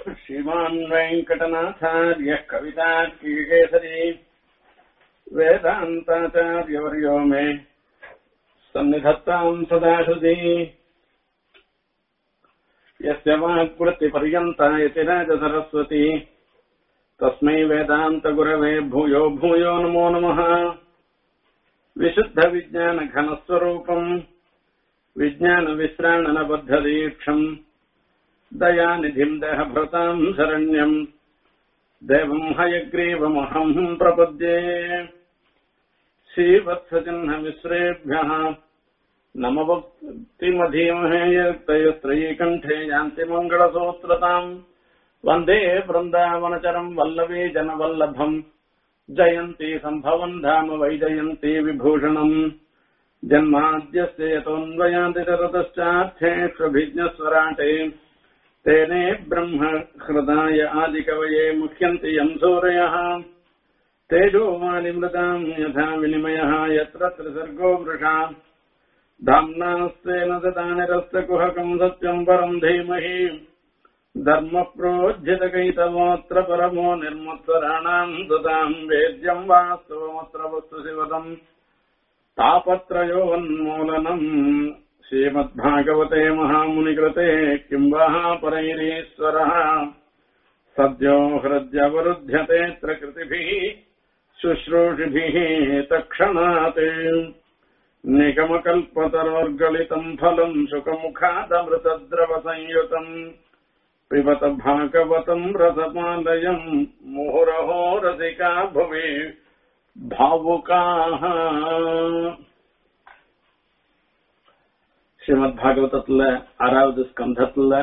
श्रीमान् वेङ्कटनाथार्यः कवितार्किकेसरी वेदान्ताचार्यवर्यो मे सन्निधत्ताम् सदा हृदि यस्य वाक्वृत्तिपर्यन्ता यतिराजसरस्वती तस्मै वेदान्तगुरवे भूयो भूयो नमो नमः विशुद्धविज्ञानघनस्वरूपम् विज्ञानविश्राणनबद्धदीक्षम् दयानिधिम् देहभृताम् शरण्यम् देवम् हयग्रीवमहम् प्रपद्ये श्रीवत्सचिह्नमिश्रेभ्यः नमवक्तिमधीमहे यक्तयस्त्रयीकण्ठे यान्ति मङ्गलसूत्रताम् वन्दे वृन्दावनचरम् वल्लवी जनवल्लभम् जयन्ती सम्भवम् धाम वैजयन्ती विभूषणम् जन्माद्यस्य यतोऽन्वयाति चरतश्चार्थेष्वभिज्ञस्वराटे तेने ब्रह्म हृदाय आदिकवये मुह्यन्ति यम् सूरयः तेजोमानिमृताम् यथा विनिमयः यत्र त्रिसर्गो वृषा धाम्नास्तेन सदा निरस्तकुहकम् सत्यम् परम् धीमहि धर्मप्रोज्झितकैतवोऽत्र परमो निर्मत्सराणाम् ददाम् वेद्यम् वास्तवमत्र वस्तु शिवदम् तापत्रयोन्मूलनम् श्रीमद्भागवते महामुनिकृते किम् वः परैरीश्वरः सद्यो हृद्यवरुध्यतेऽत्र कृतिभिः शुश्रूषिभिः तक्षणात् निगमकल्पतरोर्गलितम् फलम् शुकमुखादमृतद्रवसंयुतम् पिबत भागवतम् रसपालयम् मुहुरहो रसिका भुवि भावुकाः ஸ்ரீமத் பாகவதத்துல ஆறாவது ஸ்கந்தத்துல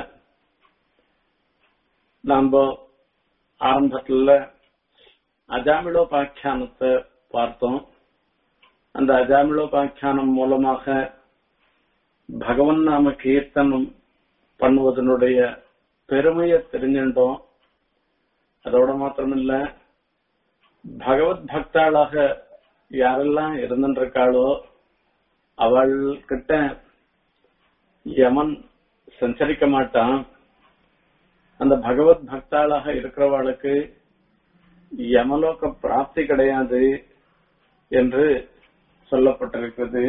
நாம ஆரம்பத்துல அஜாமிளோபாக்கியானத்தை பார்த்தோம் அந்த அஜாமிளோபாக்கியானம் மூலமாக பகவன் நாம கீர்த்தனம் பண்ணுவதனுடைய பெருமையை தெரிஞ்சிட்டோம் அதோட மாத்திரமில்ல பகவத் பக்தாளாக யாரெல்லாம் இருந்துருக்காளோ அவள் கிட்ட யமன் சஞ்சரிக்க மாட்டான் அந்த பகவத் பக்தாளாக இருக்கிறவளுக்கு யமலோக பிராப்தி கிடையாது என்று சொல்லப்பட்டிருக்கிறது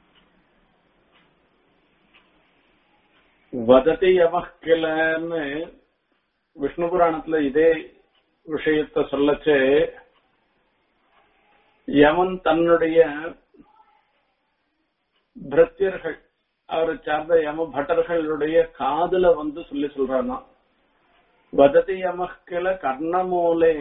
வததி யமக்கிலன்னு விஷ்ணு புராணத்துல இதே விஷயத்த சொல்லச்சு யமன் தன்னுடைய பிரத்தியர்கள் அவரை சார்ந்த யம பட்டர்களுடைய காதுல வந்து சொல்லி சொல்றானா வததி யமக்கில கர்ணமூலே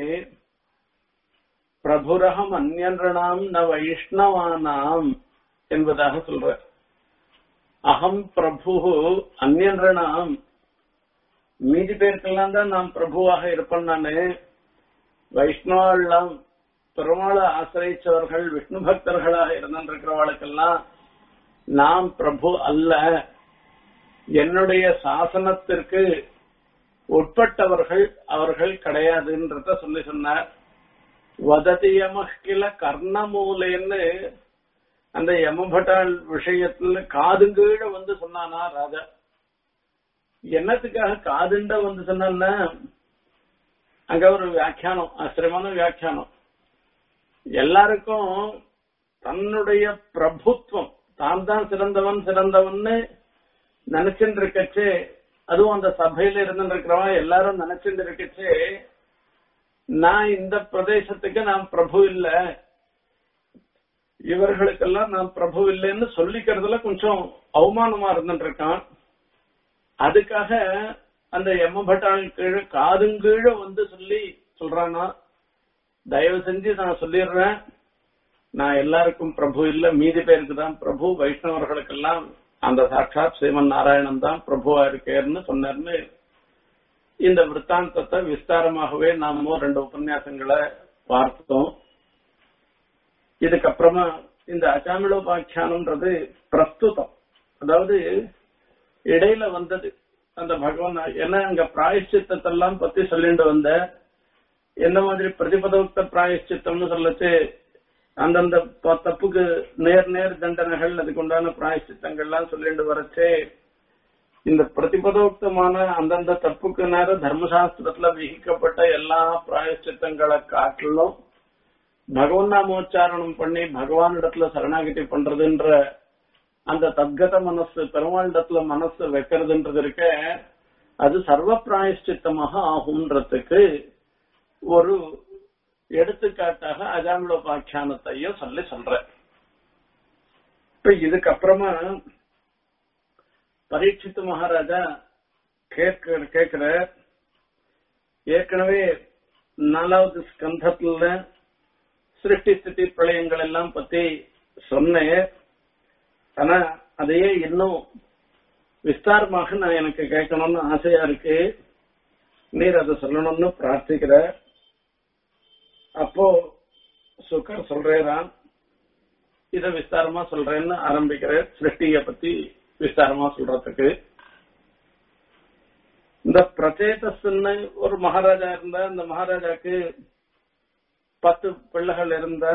பிரபுரகம் அந்யன்றாம் ந வைஷ்ணவானாம் என்பதாக சொல்ற அகம் பிரபு அந்யன்றாம் மீதி பேருக்கெல்லாம் தான் நான் பிரபுவாக இருப்பேன் நானு வைஷ்ணவெல்லாம் பெருமாளை ஆசிரியச்சவர்கள் விஷ்ணு பக்தர்களாக இருந்திருக்கிறவர்களுக்கெல்லாம் நாம் பிரபு அல்ல என்னுடைய சாசனத்திற்கு உட்பட்டவர்கள் அவர்கள் கிடையாதுன்றத சொல்லி சொன்னார் வததியமகில கர்ணமூலேன்னு அந்த யமபட்டாள் விஷயத்துல காதுங்கீழ வந்து சொன்னானா ராஜா என்னத்துக்காக காதுண்ட வந்து சொன்னா அங்க ஒரு வியாக்கியானம் ஆச்சரியமான வியாக்கியானம் எல்லாருக்கும் தன்னுடைய பிரபுத்துவம் தான் தான் சிறந்தவன் சிறந்தவன்னு நினைச்சுட்டு இருக்கச்சு அதுவும் அந்த சபையில இருந்து இருக்கிறவன் எல்லாரும் நினைச்சுட்டு இருக்கச்சு நான் இந்த பிரதேசத்துக்கு நான் பிரபு இல்ல இவர்களுக்கெல்லாம் நான் பிரபு இல்லைன்னு சொல்லிக்கிறதுல கொஞ்சம் அவமானமா இருந்துட்டு இருக்கான் அதுக்காக அந்த எம்மபட்டாள் கீழே காதுங்கீழ வந்து சொல்லி சொல்றானா தயவு செஞ்சு நான் சொல்லிடுறேன் நான் எல்லாருக்கும் பிரபு இல்ல மீதி பேருக்கு தான் பிரபு வைஷ்ணவர்களுக்கெல்லாம் அந்த சாட்சாத் ஸ்ரீமன் நாராயணன் தான் பிரபுவா இருக்கேன்னு சொன்னார்னு இந்த விற்த்தாந்தத்தை விஸ்தாரமாகவே நாம ரெண்டு உபன்யாசங்களை பார்த்தோம் இதுக்கப்புறமா இந்த அஜாமிளோபாக்கியானம்ன்றது பிரஸ்துதம் அதாவது இடையில வந்தது அந்த பகவான் என்ன அங்க பிராயஷ்சித்தத்தெல்லாம் பத்தி சொல்லிட்டு வந்த என்ன மாதிரி பிரதிபதோக்த பிராயஷ்சித்தம்னு சொல்லச்சு அந்தந்த ப- தப்புக்கு நேர் நேர் தண்டனைகள் அதுக்கு உண்டான பிராயஷ்சித்தங்கள்லாம் சொல்லிட்டு வரச்சே இந்த பிரதிபதோக்தமான அந்தந்த தப்புக்கு நேரம் தர்மசாஸ்திரத்துல விகிக்கப்பட்ட எல்லா பிராயச்சித்தங்களை காட்டிலும் பகவன் நாமோச்சாரணம் பண்ணி பகவான் இடத்துல சரணாகிதி பண்றதுன்ற அந்த தத்கத மனசு பெருமாளிடத்துல மனசு வைக்கிறதுன்றது இருக்க அது சர்வ பிராயஷ்சித்தமாக ஆகுன்றதுக்கு ஒரு எடுத்துக்காட்டாக அஜாமிலோபாக்கியானத்தையும் சொல்லி சொல்ற இப்ப இதுக்கப்புறமா பரீட்சித்து மகாராஜா கேட்க கேட்கிற ஏற்கனவே நாலாவது ஸ்கந்தத்துல சிருஷ்டி ஸ்திதி பிரளயங்கள் எல்லாம் பத்தி சொன்னேன் ஆனா அதையே இன்னும் விஸ்தாரமாக நான் எனக்கு கேட்கணும்னு ஆசையா இருக்கு நீர் அதை சொல்லணும்னு பிரார்த்திக்கிற அப்போ சுக்கர் சொல்றேரான் இத விஸ்தாரமா சொல்றேன்னு ஆரம்பிக்கிற சிருஷ்டிய பத்தி விஸ்தாரமா சொல்றதுக்கு இந்த பிரச்சேதஸ்ன்னு ஒரு மகாராஜா இருந்தா அந்த மகாராஜாக்கு பத்து பிள்ளைகள் இருந்தா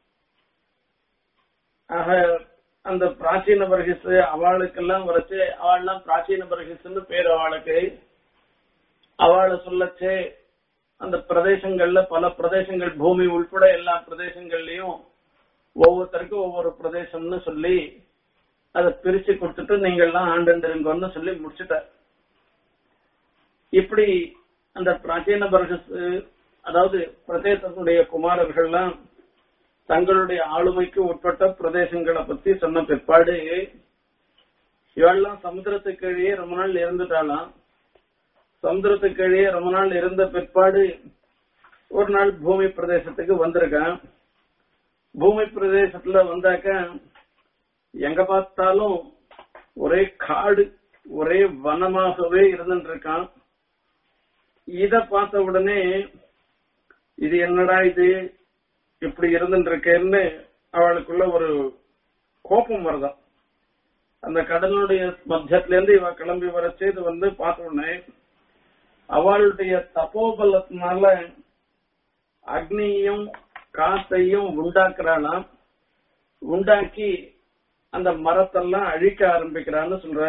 ஆக அந்த பிராச்சீன பர்கிஸ் அவளுக்கெல்லாம் வரைச்சு அவள்லாம் பிராச்சீன பர்கிஸ்ன்னு பேர் அவளுக்கு அவளை சொல்லச்சே அந்த பிரதேசங்கள்ல பல பிரதேசங்கள் பூமி உள்பட எல்லா பிரதேசங்கள்லயும் ஒவ்வொருத்தருக்கும் ஒவ்வொரு பிரதேசம்னு சொல்லி அதை பிரிச்சு கொடுத்துட்டு நீங்க எல்லாம் ஆண்டந்திருங்கன்னு சொல்லி முடிச்சுட்டார் இப்படி அந்த பிராச்சீன பர்கஸ் அதாவது பிரதேசத்துடைய குமாரர்கள்லாம் தங்களுடைய ஆளுமைக்கு உட்பட்ட பிரதேசங்களை பத்தி சொன்ன பிற்பாடு இவெல்லாம் சமுத்திரத்துக்கு கீழே ரொம்ப நாள் இருந்துட்டாலாம் சமுத்திரத்துக்கு கீழே ரொம்ப நாள் இருந்த பிற்பாடு ஒரு நாள் பூமி பிரதேசத்துக்கு வந்திருக்கான் பூமி பிரதேசத்துல வந்தாக்க எங்க பார்த்தாலும் ஒரே காடு ஒரே வனமாகவே இருந்துட்டு இருக்கான் இத பார்த்த உடனே இது என்னடா இது இப்படி இருந்துட்டு இருக்கேன்னு அவளுக்குள்ள ஒரு கோபம் வருதான் அந்த கடலுடைய மத்தியத்துல இருந்து இவ கிளம்பி வரச்சு இது வந்து பார்த்த உடனே அவளுடைய தப்போபலத்தினால அக்னியையும் காத்தையும் உண்டாக்குறாளாம் உண்டாக்கி அந்த மரத்தெல்லாம் அழிக்க ஆரம்பிக்கிறான்னு சொல்ற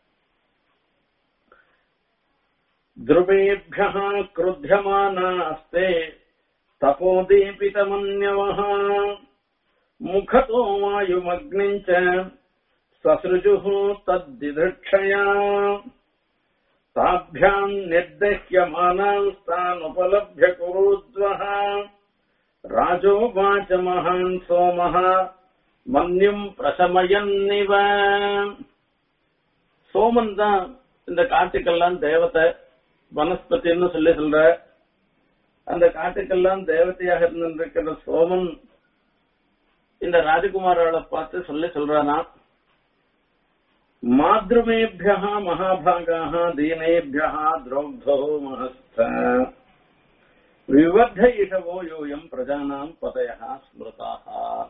ध्रुवेभ्यः क्रुध्यमानास्ते तपोदीपितमन्यवः मुखतो वायुमग्निम् च ससृजुः तद्दिदृक्षया ताभ्याम् निर्दह्यमानांस्तानुपलभ्य कुरुद्वः राजोवाच महान् सोमः மன்யும் பிரசமயன்னிவ சோமன் தான் இந்த காட்டுக்கெல்லாம் தேவத்தை வனஸ்பதினு சொல்லி சொல்ற அந்த காட்டுக்கெல்லாம் தேவதையாக இருந்திருக்கிற சோமன் இந்த ராஜகுமாரோட பார்த்து சொல்லி சொல்றானா மாத்ருமேபியா மகாபாகாக தீனேபியா திரௌப்தோ மகஸ்த விவர்த இஷவோ யோயம் பிரஜானாம் பதயா ஸ்மிருதாக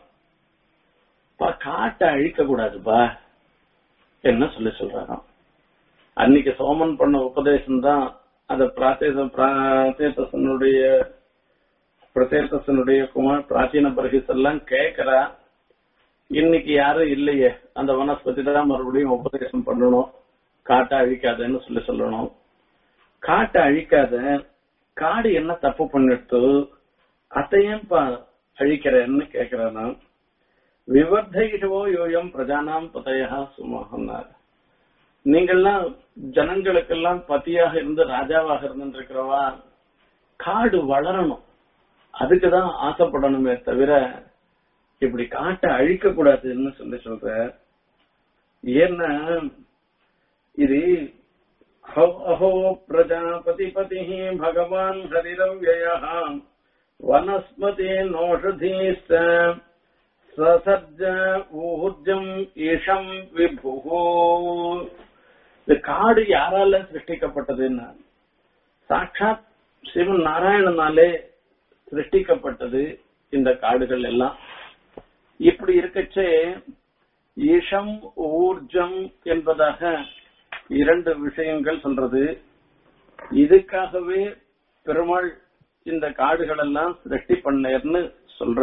காட்டை அழிக்க கூடாதுப்பா என்ன சொல்லி சொல்றாராம் அன்னைக்கு சோமன் பண்ண உபதேசம் தான் அந்த பிராச்சேத பிராச்சேதசனுடைய பிரச்சேதசனுடைய குமார் பிராச்சீன பர்கிஸ் எல்லாம் கேட்கிறா இன்னைக்கு யாரும் இல்லையே அந்த வனஸ்பதி தான் மறுபடியும் உபதேசம் பண்ணணும் காட்டை அழிக்காதன்னு சொல்லி சொல்லணும் காட்டை அழிக்காத காடு என்ன தப்பு பண்ணிட்டு அத்தையும் அழிக்கிறேன்னு கேக்குறேன் விவர்த்திடுவோ யோயம் பிரஜானாம் பதையா சுமகன்னார் நீங்கள்லாம் ஜனங்களுக்கெல்லாம் பத்தியாக இருந்து ராஜாவாக இருந்துருக்கிறவா காடு வளரணும் அதுக்குதான் ஆசைப்படணுமே தவிர இப்படி காட்டை அழிக்க கூடாதுன்னு சொல்லி சொல்ற ஏன்னா இது அஹோ பிரஜாபதி பதி பகவான் ஹரிரவ்யய வனஸ்மதி நோஷதீஸ்த சசர்ஜ ஊர்ஜம் ஈஷம் விபு இந்த காடு யாரால சிருஷ்டிக்கப்பட்டதுன்னா சாட்சாத் சிவன் நாராயணனாலே சிருஷ்டிக்கப்பட்டது இந்த காடுகள் எல்லாம் இப்படி இருக்கச்சே ஈஷம் ஊர்ஜம் என்பதாக இரண்டு விஷயங்கள் சொல்றது இதுக்காகவே பெருமாள் இந்த காடுகள் எல்லாம் சிருஷ்டி பண்ணேர்னு சொல்ற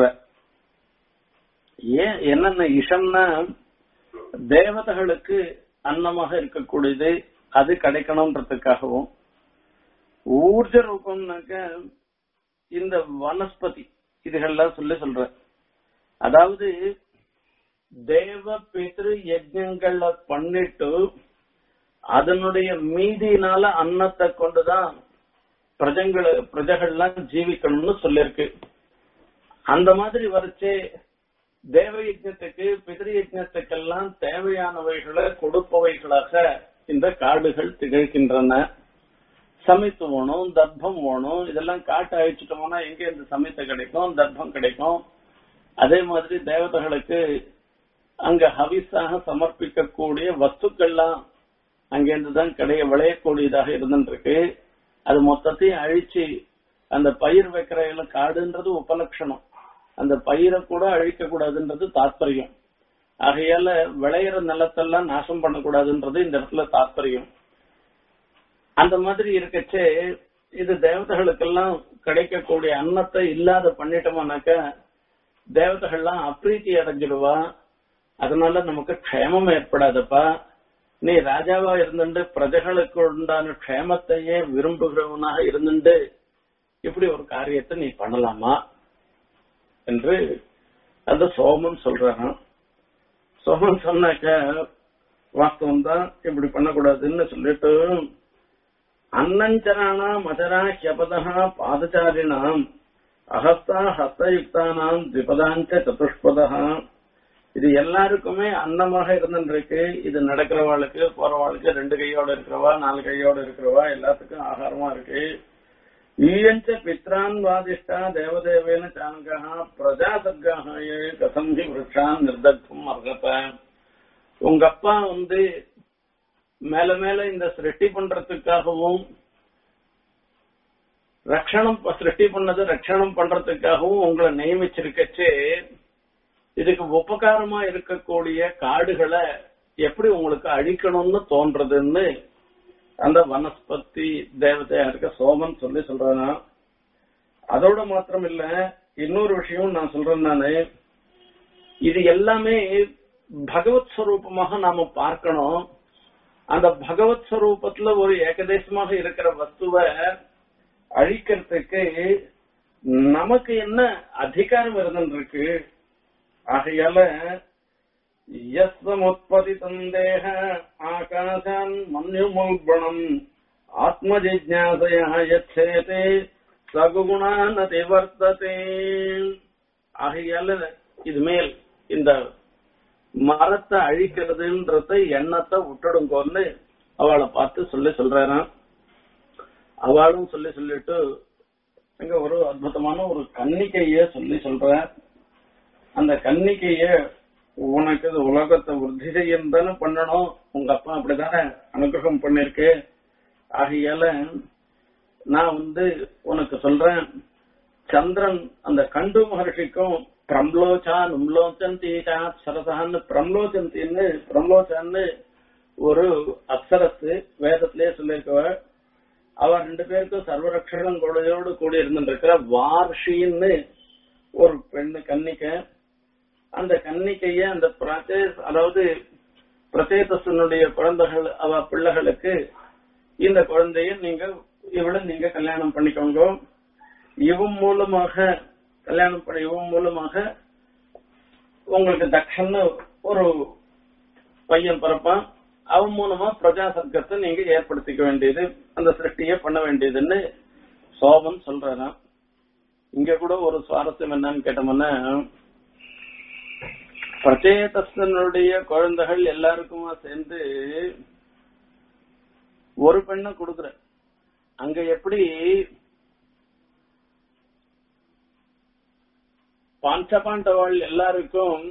ஏன் என்னென்ன இஷம்னா தேவதைகளுக்கு அன்னமாக இருக்கக்கூடியது அது கிடைக்கணும்ன்றதுக்காகவும் ஊர்ஜ ரூபம்னாக்க இந்த வனஸ்பதி இதுகள்லாம் சொல்லி சொல்ற அதாவது தேவ பித்ரு யஜ்ஞங்களை பண்ணிட்டு அதனுடைய மீதியினால அன்னத்தை கொண்டுதான் பிரஜங்களை பிரஜகள்லாம் ஜீவிக்கணும்னு சொல்லிருக்கு அந்த மாதிரி வரைச்சே தேவ யஜ்ஞத்துக்கு பிதிரு யஜ்ஞத்துக்கெல்லாம் தேவையானவைகளை கொடுப்பவைகளாக இந்த காடுகள் திகழ்கின்றன சமைத்து வேணும் தர்ப்பம் வேணும் இதெல்லாம் காட்டு அழிச்சிட்டோம்னா எங்க இந்த சமைத்து கிடைக்கும் தர்ப்பம் கிடைக்கும் அதே மாதிரி தேவதைகளுக்கு அங்க ஹவிஸாக சமர்ப்பிக்கக்கூடிய வஸ்துக்கள்லாம் அங்கிருந்து தான் கிடைய விளையக்கூடியதாக இருந்துருக்கு அது மொத்தத்தையும் அழிச்சு அந்த பயிர் வைக்கிற காடுன்றது உபலட்சணம் அந்த பயிரை கூட அழிக்க கூடாதுன்றது தாத்பரியம் ஆகையால விளையிற நிலத்தெல்லாம் நாசம் பண்ணக்கூடாதுன்றது இந்த இடத்துல தாத்பரியம் அந்த மாதிரி இருக்கச்சே இது தேவதைகளுக்கெல்லாம் கிடைக்கக்கூடிய அன்னத்தை இல்லாத பண்ணிட்டோம்னாக்க தேவதைகள்லாம் அப்ரீத்தி அடைஞ்சிடுவா அதனால நமக்கு க்ஷேமம் ஏற்படாதப்பா நீ ராஜாவா இருந்துட்டு பிரஜைகளுக்கு உண்டான க்ஷேமத்தையே விரும்புகிறவனாக இருந்துட்டு இப்படி ஒரு காரியத்தை நீ பண்ணலாமா என்று அந்த சோமன் சொல்றான் சோமன் சொன்னாக்க வாஸ்தவம் தான் இப்படி பண்ணக்கூடாதுன்னு சொல்லிட்டு அன்னஞ்சனானாம் மதரா ஹியபதா பாதச்சாரிணாம் அஹஸ்தா ஹஸ்தயுக்தானாம் திபதாஞ்ச சதுஷ்பதா இது எல்லாருக்குமே அன்னமாக இருந்துருக்கு இது நடக்கிறவாளுக்கு போறவாளுக்கு ரெண்டு கையோட இருக்கிறவா நாலு கையோட இருக்கிறவா எல்லாத்துக்கும் ஆகாரமா இருக்கு ஈயஞ்ச பித்ரான் வாதிஷ்டா தேவதேவேன சாங்கா பிரஜா சர்க்காக கதம் ஹி விரக்ஷான் நிர்தக்தும் அர்ஹத உங்க அப்பா வந்து மேல மேல இந்த சிருஷ்டி பண்றதுக்காகவும் ரட்சணம் சிருஷ்டி பண்ணது ரட்சணம் பண்றதுக்காகவும் உங்களை நியமிச்சிருக்கச்சே இதுக்கு உபகாரமா இருக்கக்கூடிய காடுகளை எப்படி உங்களுக்கு அழிக்கணும்னு தோன்றதுன்னு அந்த வனஸ்பதி தேவதையா இருக்க சோமன் சொல்லி சொல்றானா அதோட மாத்திரம் இல்ல இன்னொரு விஷயம் நான் சொல்றேன் நானு இது எல்லாமே பகவத் ஸ்வரூபமாக நாம பார்க்கணும் அந்த பகவத் ஸ்வரூபத்துல ஒரு ஏகதேசமாக இருக்கிற வஸ்துவை அழிக்கிறதுக்கு நமக்கு என்ன அதிகாரம் இருந்துருக்கு ஆகையால யஸ்தமுத்பதி தந்தேக ஆகாசான் மன்யுமுல்பணம் ஆத்மஜிஜாசயா யச்சேதே சகுகுணான் அதிவர்த்ததே ஆகையால இது மேல் இந்த மரத்தை அழிக்கிறதுன்றத எண்ணத்தை விட்டுடுங்கோன்னு அவளை பார்த்து சொல்லி சொல்றாராம் அவளும் சொல்லி சொல்லிட்டு அங்க ஒரு அற்புதமான ஒரு கன்னிக்கைய சொல்லி சொல்ற அந்த கன்னிக்கைய உனக்கு இது உலகத்தை விருத்தி செய்யும் தானே பண்ணணும் உங்க அப்பா அப்படிதானே அனுகிரகம் பண்ணிருக்கு ஆகையால நான் வந்து உனக்கு சொல்றேன் சந்திரன் அந்த கண்டு மகர்ஷிக்கும் பிரம்லோச்சா நும்லோச்சந்தி சரசான்னு பிரம்லோச்சந்தின்னு பிரம்லோச்சான்னு ஒரு அப்சரத்து வேதத்திலேயே சொல்லியிருக்கவ அவ ரெண்டு பேருக்கும் சர்வரக்ஷகம் கூடையோடு கூடி இருந்துருக்கிற வார்ஷின்னு ஒரு பெண்ணு கன்னிக்க அந்த கன்னிக்கைய அந்த பிரதே அதாவது பிரதேசனுடைய குழந்தைகள் அவ பிள்ளைகளுக்கு இந்த குழந்தைய நீங்க இவளை நீங்க கல்யாணம் பண்ணிக்கோங்க இவன் மூலமாக கல்யாணம் பண்ண இவன் மூலமாக உங்களுக்கு தக்ஷன்னு ஒரு பையன் பிறப்பான் அவன் மூலமா பிரஜா சர்க்கத்தை நீங்க ஏற்படுத்திக்க வேண்டியது அந்த சிருஷ்டியை பண்ண வேண்டியதுன்னு சோபன் சொல்றாராம் இங்க கூட ஒரு சுவாரஸ்யம் என்னன்னு கேட்டோம்னா பிரச்சேதனுடைய குழந்தைகள் எல்லாருக்குமா சேர்ந்து ஒரு பெண்ணை கொடுக்குற அங்க எப்படி பாண்டவாள் எல்லாருக்கும்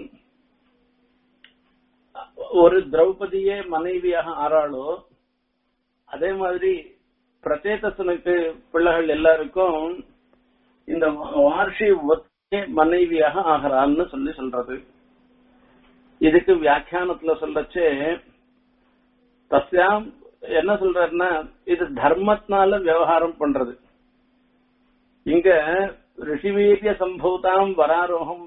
ஒரு திரௌபதியே மனைவியாக ஆறாளோ அதே மாதிரி பிரச்சேதசனுக்கு பிள்ளைகள் எல்லாருக்கும் இந்த வார்ஷி ஒத்தே மனைவியாக ஆகிறான்னு சொல்லி சொல்றது இதுக்கு வியாக்கியானத்துல சொல்லச்சு தஸ்யாம் என்ன சொல்றாருன்னா இது தர்மத்தினால விவகாரம் பண்றது இங்க ரிஷிவீரிய சம்பூதாம் வராரோகம்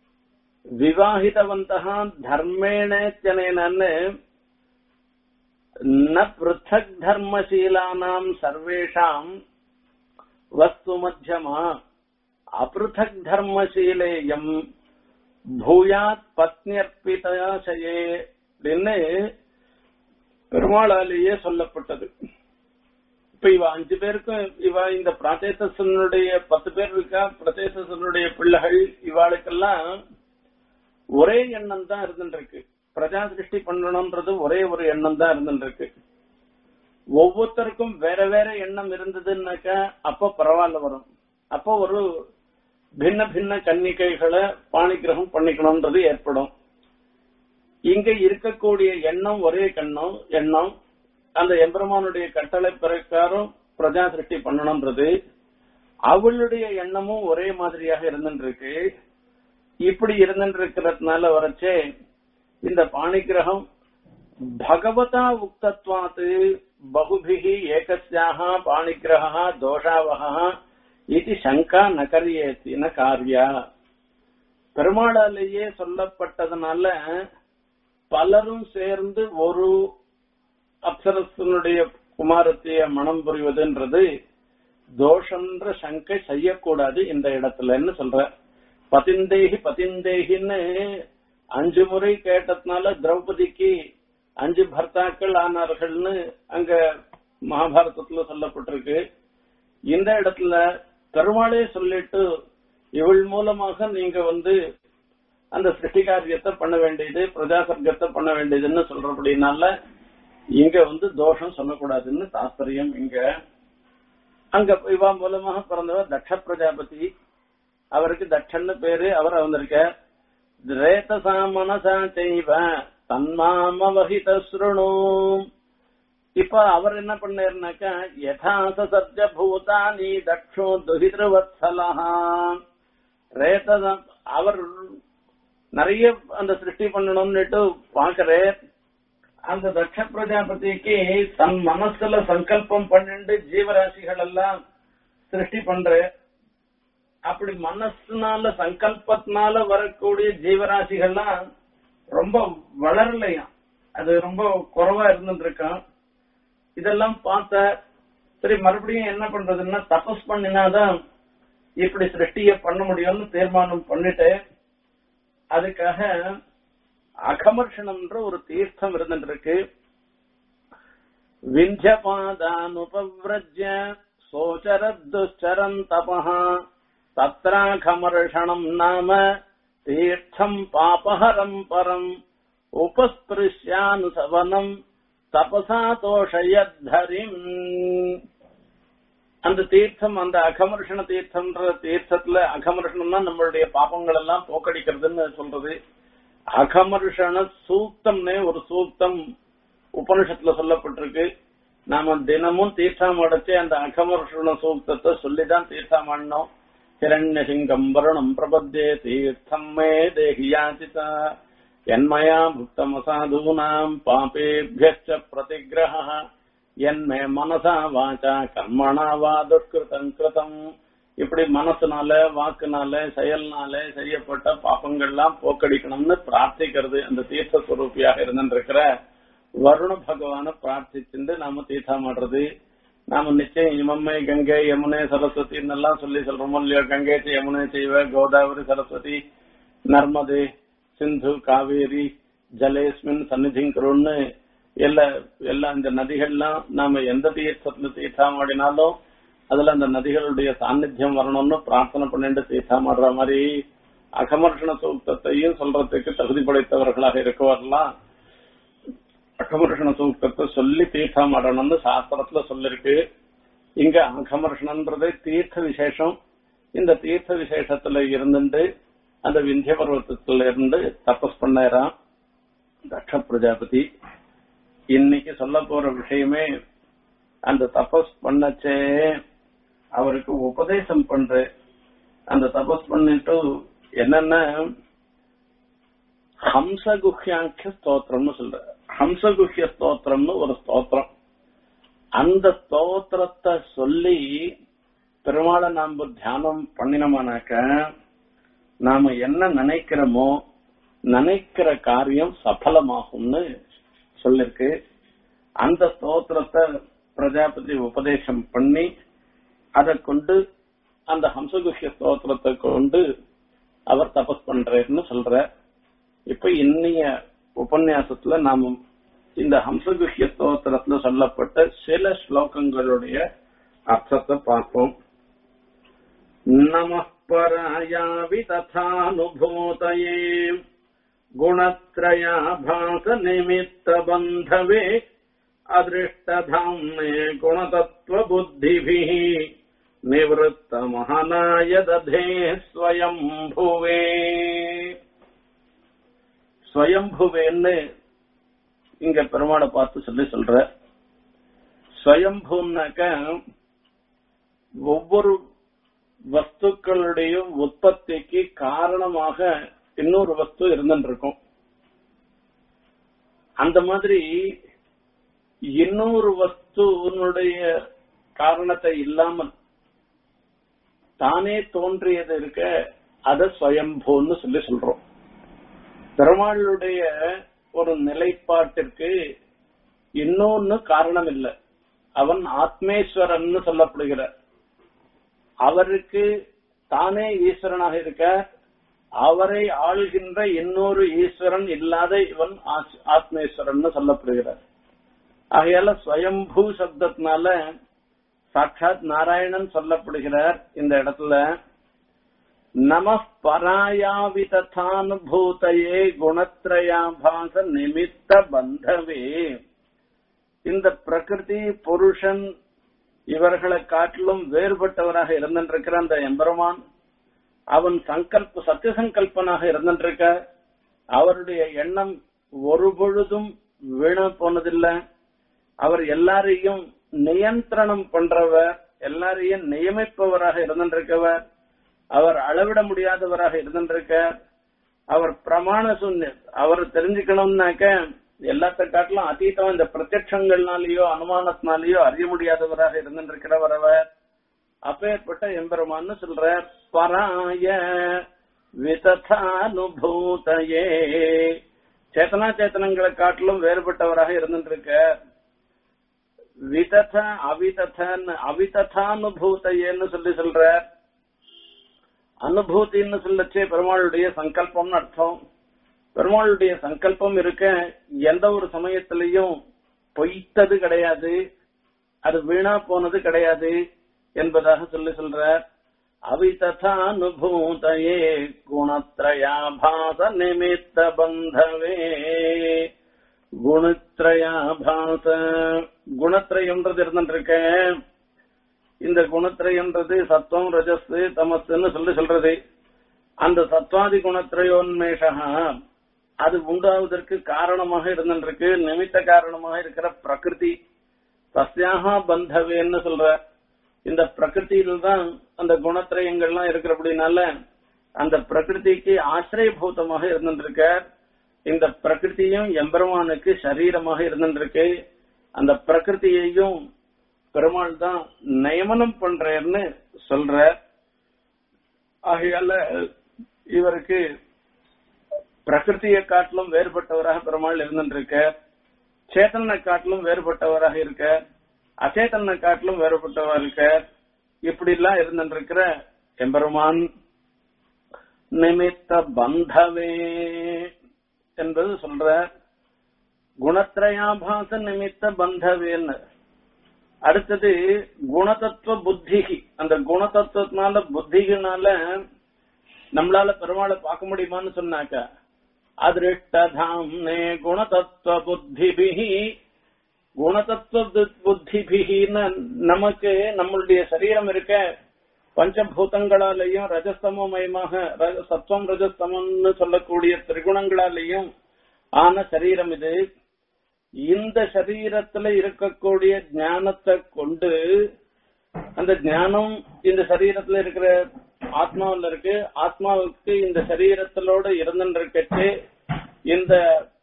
விவாகிதவந்தா தர்மேணேன்னு ந பிருத்தக் தர்மசீலானாம் சர்வேஷாம் வஸ்து மத்தியமா அபிருத்தக் தர்மசீலேயம் பூயாத் பத்னியர்பிதாசயே அப்படின்னு பெருமாளாலேயே சொல்லப்பட்டது இப்ப இவ அஞ்சு பேருக்கும் இவ இந்த பிரதேசனுடைய பத்து பேர் இருக்கா பிரதேசனுடைய பிள்ளைகள் இவாளுக்கெல்லாம் ஒரே எண்ணம் தான் இருந்துருக்கு பிரஜா சிருஷ்டி பண்ணணும்ன்றது ஒரே ஒரு எண்ணம் தான் இருந்துருக்கு ஒவ்வொருத்தருக்கும் வேற வேற எண்ணம் இருந்ததுன்னாக்கா அப்ப பரவாயில்ல வரும் அப்போ ஒரு பின்ன பின்ன கன்னிகைகளை பாணிகிரகம் பண்ணிக்கணும்ன்றது ஏற்படும் இங்க இருக்கக்கூடிய எண்ணம் ஒரே கண்ணம் எண்ணம் அந்த எம்பெருமானுடைய கட்டளை பிரகாரம் பிரஜா சிருஷ்டி பண்ணணும்ன்றது அவளுடைய எண்ணமும் ஒரே மாதிரியாக இருந்துருக்கு இப்படி இருந்துருக்கிறதுனால வரச்சே இந்த பாணிகிரகம் பகவதா உக்தத்வாத்து பகுபிகி ஏகஸ்யாக பாணிகிரகா தோஷாவகா இது சங்கா நகரியேத்தின காரியா பெருமாளாலேயே சொல்லப்பட்டதுனால பலரும் சேர்ந்து ஒரு அப்சரசனுடைய குமாரத்தைய மனம் புரிவதுன்றது தோஷன்ற சங்கை செய்யக்கூடாது இந்த இடத்துலன்னு சொல்ற பதிந்தேகி பதிந்தேகின்னு அஞ்சு முறை கேட்டதுனால திரௌபதிக்கு அஞ்சு பர்த்தாக்கள் ஆனார்கள்னு அங்க மகாபாரதத்துல சொல்லப்பட்டிருக்கு இந்த இடத்துல பெருமாளே சொல்லிட்டு இவள் மூலமாக நீங்க வந்து அந்த சிருஷ்டி காரியத்தை பண்ண வேண்டியது பிரஜா சர்க்கத்தை பண்ண வேண்டியதுன்னு சொல்றபடினால இங்க வந்து தோஷம் சொல்லக்கூடாதுன்னு தாத்பரியம் இங்க அங்க இவா மூலமாக பிறந்தவர் தட்ச பிரஜாபதி அவருக்கு தட்சன்னு பேரு அவர் வந்திருக்க ரேதசா மனசா செய்வ தன்மாமவகித ஸ்ருணு இப்ப அவர் என்ன பண்ணாருனாக்கா யதாச சத்ய பூதானி தட்சோ துஹிதிருவத்சலா ரேதச அவர் நிறைய அந்த சிருஷ்டி பண்ணணும்னுட்டு பாக்குறேன் அந்த தட்ச பிரஜாபதிக்கு தன் மனசுல சங்கல்பம் பண்ணிட்டு ஜீவராசிகள் எல்லாம் சிருஷ்டி பண்ற அப்படி மனசுனால சங்கல்பத்தினால வரக்கூடிய ஜீவராசிகள்லாம் ரொம்ப வளரலையாம் அது ரொம்ப குறைவா இருந்துருக்கான் இதெல்லாம் பார்த்த சரி மறுபடியும் என்ன பண்றதுன்னா தபஸ் பண்ணினாதான் இப்படி சிருஷ்டிய பண்ண முடியும்னு தீர்மானம் பண்ணிட்டு அதுக்காக அகமர்ஷனம்ன்ற ஒரு தீர்த்தம் இருந்துருக்கு விஞ்சபாதானுபவ்ரஜ்ய சோச்சரத்துச்சரன் தபஹ தத்ராகமர்ஷணம் நாம தீர்த்தம் பாபஹரம் பரம் உபஸ்பிருஷ்யானுசவனம் தபசா தோஷயத்தரிம் அந்த தீர்த்தம் அந்த அகமர்ஷண தீர்த்தம்ன்ற தீர்த்தத்துல அகமர்ஷணம்னா நம்மளுடைய பாப்பங்கள் எல்லாம் போக்கடிக்கிறதுன்னு சொல்றது அகமர்ஷண சூக்தம்னே ஒரு சூக்தம் உபனிஷத்துல சொல்லப்பட்டிருக்கு நாம தினமும் தீர்த்தம் அடைச்சு அந்த அகமர்ஷண சூக்தத்தை சொல்லிதான் தீர்த்தம் ஆடினோம் ஹிரண்ய சிங்கம் வருணம் பிரபத்தே தீர்த்தம் மே தேகியாச்சிதா என்மயா புக்தமசாதூனாம் பாபேபியச்ச பிரதிகிரக என்மே மனசா வாச்சா கர்மணா வா துஷ்கிருதம் கிருதம் இப்படி மனசுனால வாக்குனால செயல்னால செய்யப்பட்ட பாப்பங்கள்லாம் போக்கடிக்கணும்னு பிரார்த்திக்கிறது அந்த தீர்த்த ஸ்வரூபியாக இருந்திருக்கிற வருண பகவான பிரார்த்திச்சுட்டு நாம தீர்த்தம் ஆடுறது நாம நிச்சயம் இமம்மை கங்கை யமுனை சரஸ்வதி எல்லாம் சொல்லி சொல்றோமோ இல்லையோ கங்கை யமுனை செய்வ கோதாவரி சரஸ்வதி நர்மதே சிந்து காவேரி ஜலேஸ்மின் சன்னிதிங்கருன்னு எல்லா எல்லா இந்த நதிகள்லாம் நாம எந்த தீர்த்தத்துல தீர்த்தம் ஆடினாலும் அதுல அந்த நதிகளுடைய சாநித்தியம் வரணும்னு பிரார்த்தனை பண்ணிட்டு தீர்த்தம் ஆடுற மாதிரி அகமர்ஷண சூக்தத்தையும் சொல்றதுக்கு தகுதி படைத்தவர்களாக இருக்கவரெல்லாம் அகமர்ஷண சூக்தத்தை சொல்லி தீர்த்தம் ஆடணும்னு சாஸ்திரத்துல சொல்லிருக்கு இங்க அகமர்ஷணன்றதே தீர்த்த விசேஷம் இந்த தீர்த்த விசேஷத்துல இருந்துட்டு அந்த விந்திய பர்வத்தத்துல இருந்து தபஸ் பண்ணாராம் தட்ச பிரஜாபதி இன்னைக்கு சொல்ல போற விஷயமே அந்த தபஸ் பண்ணச்சே அவருக்கு உபதேசம் பண்ற அந்த தபஸ் பண்ணிட்டு என்னன்னா ஹம்சகுஹ்யாக்கிய ஸ்தோத்திரம்னு சொல்ற ஹம்சகுஹ்ய ஸ்தோத்திரம்னு ஒரு ஸ்தோத்திரம் அந்த ஸ்தோத்திரத்தை சொல்லி பெருமாளை நாம தியானம் பண்ணினோமானாக்க நாம என்ன நினைக்கிறோமோ நினைக்கிற காரியம் சஃலமாகும்னு சொல்லிருக்கு அந்த ஸ்தோத்திரத்தை பிரஜாபதி உபதேசம் பண்ணி அதை கொண்டு அந்த ஹம்சகுஷ்ய ஸ்தோத்திரத்தை கொண்டு அவர் தபஸ் பண்றாருன்னு சொல்ற இப்ப இன்னைய உபன்யாசத்துல நாம இந்த ஹம்சகுஷ்ய ஸ்தோத்திரத்துல சொல்லப்பட்ட சில ஸ்லோகங்களுடைய அர்த்தத்தை பார்ப்போம் நம பராயாவி ததானுபூதயே குணத்ரயாபாச நிமித்த பந்தவே अदृष्टधाम्ने गुणतत्त्वबुद्धिभिः निवृत्तमहनाय दधे स्वयम्भुवे ஸ்வயம்புவேன்னு இங்க பெருமாளை பார்த்து சொல்லி சொல்ற ஸ்வயம்புனாக்க ஒவ்வொரு வஸ்துக்களுடைய உற்பத்திக்கு காரணமாக இன்னொரு வஸ்து இருந்துட்டு இருக்கும் அந்த மாதிரி இன்னொரு வஸ்துனுடைய காரணத்தை இல்லாமல் தானே தோன்றியது இருக்க அத ஸ்வயம்பூன்னு சொல்லி சொல்றோம் பெருமாளுடைய ஒரு நிலைப்பாட்டிற்கு இன்னொன்னு காரணம் இல்லை அவன் ஆத்மேஸ்வரன் சொல்லப்படுகிறார் அவருக்கு தானே ஈஸ்வரனாக இருக்க அவரை ஆள்கின்ற இன்னொரு ஈஸ்வரன் இல்லாத இவன் ஆத்மேஸ்வரன் சொல்லப்படுகிறார் ஆகையால ஸ்வயம்பூ சப்தத்தினால சாட்சாத் நாராயணன் சொல்லப்படுகிறார் இந்த இடத்துல நம பராயாவிதானுபூதையே குணத்ரயாபாச நிமித்த பந்தவே இந்த பிரகிருதி புருஷன் இவர்களை காட்டிலும் வேறுபட்டவராக இருந்திருக்கிற அந்த எம்பெருமான் அவன் சங்கல்ப சத்திய சங்கல்பனாக இருந்திருக்க அவருடைய எண்ணம் ஒரு பொழுதும் வீண போனதில்லை அவர் எல்லாரையும் நியந்திரணம் பண்றவர் எல்லாரையும் நியமிப்பவராக இருந்திருக்கவர் அவர் அளவிட முடியாதவராக இருந்திருக்க அவர் பிரமாண சூன்ய அவர் தெரிஞ்சுக்கணும்னாக்க எல்லாத்த காட்டிலும் அதீதம் இந்த பிரத்யட்சங்கள்னாலேயோ அனுமானத்தினாலேயோ அறிய முடியாதவராக இருந்திருக்கிறவர் அவர் அப்பேற்பட்ட எம்பெருமான்னு சொல்ற பராய விததானுபூதையே சேத்தனா சேத்தனங்களை காட்டிலும் வேறுபட்டவராக இருந்துருக்க விதத அவிததன் அவிததானுபூதையேன்னு சொல்லி சொல்ற அனுபூதின்னு சொல்லச்சே பெருமாளுடைய சங்கல்பம்னு அர்த்தம் பெருமாளுடைய சங்கல்பம் இருக்க எந்த ஒரு சமயத்திலையும் பொய்த்தது கிடையாது அது வீணா போனது கிடையாது என்பதாக சொல்லி சொல்ற அவிததானுபூதையே குணத்ரயாபாச நிமித்த பந்தவே குணத்ரயாபாச குணத்ரயம்ன்றது இருந்துருக்க இந்த குணத்ரயம்ன்றது சத்வம் ரஜஸ் தமஸ்ன்னு சொல்லி சொல்றது அந்த சத்வாதி குணத்ரயோன்மேஷா அது உண்டாவதற்கு காரணமாக இருந்துருக்கு நிமித்த காரணமாக இருக்கிற பிரகிருதி தஸ்யாக பந்தவேன்னு சொல்ற இந்த பிரகிருதியில தான் அந்த குணத்திரயங்கள்லாம் இருக்கிறபடினால அந்த பிரகிருதிக்கு ஆசிரியபூதமாக இருந்துருக்க இந்த பிரகிருதியும் எம்பெருமானுக்கு சரீரமாக இருந்துருக்கு அந்த பிரகிருதியையும் பெருமாள் தான் நியமனம் பண்றேன்னு சொல்ற ஆகையால இவருக்கு பிரகிருதியை காட்டிலும் வேறுபட்டவராக பெருமாள் இருந்துருக்க சேத்தனை காட்டிலும் வேறுபட்டவராக இருக்க அச்சேதனை காட்டிலும் வேறுபட்டவராக இருக்க இப்படி எல்லாம் இருந்துருக்கிற எம்பெருமான் நிமித்த பந்தவே என்பது சொல்ற குணத்ரயாபாச நிமித்த பந்தவேன்னு அடுத்தது குணதத்துவ புத்திகி அந்த குணதத்துவத்தினால புத்திகினால நம்மளால பெருமாளை பார்க்க முடியுமான்னு சொன்னாக்க அதிருஷ்டதாம்னே குணதத்துவ புத்திபிகி குணதத்துவ புத்திபிகின்னு நமக்கு நம்மளுடைய சரீரம் இருக்க பஞ்சபூதங்களாலேயும் ரஜஸ்தமயமாக சத்வம் ரஜஸ்தமம்னு சொல்லக்கூடிய திரிகுணங்களாலேயும் ஆன சரீரம் இது இந்த சரீரத்துல இருக்கக்கூடிய ஞானத்தை கொண்டு அந்த ஞானம் இந்த சரீரத்துல இருக்கிற ஆத்மாவில் இருக்கு ஆத்மாவுக்கு இந்த சரீரத்திலோட இருந்துருக்கச்சு இந்த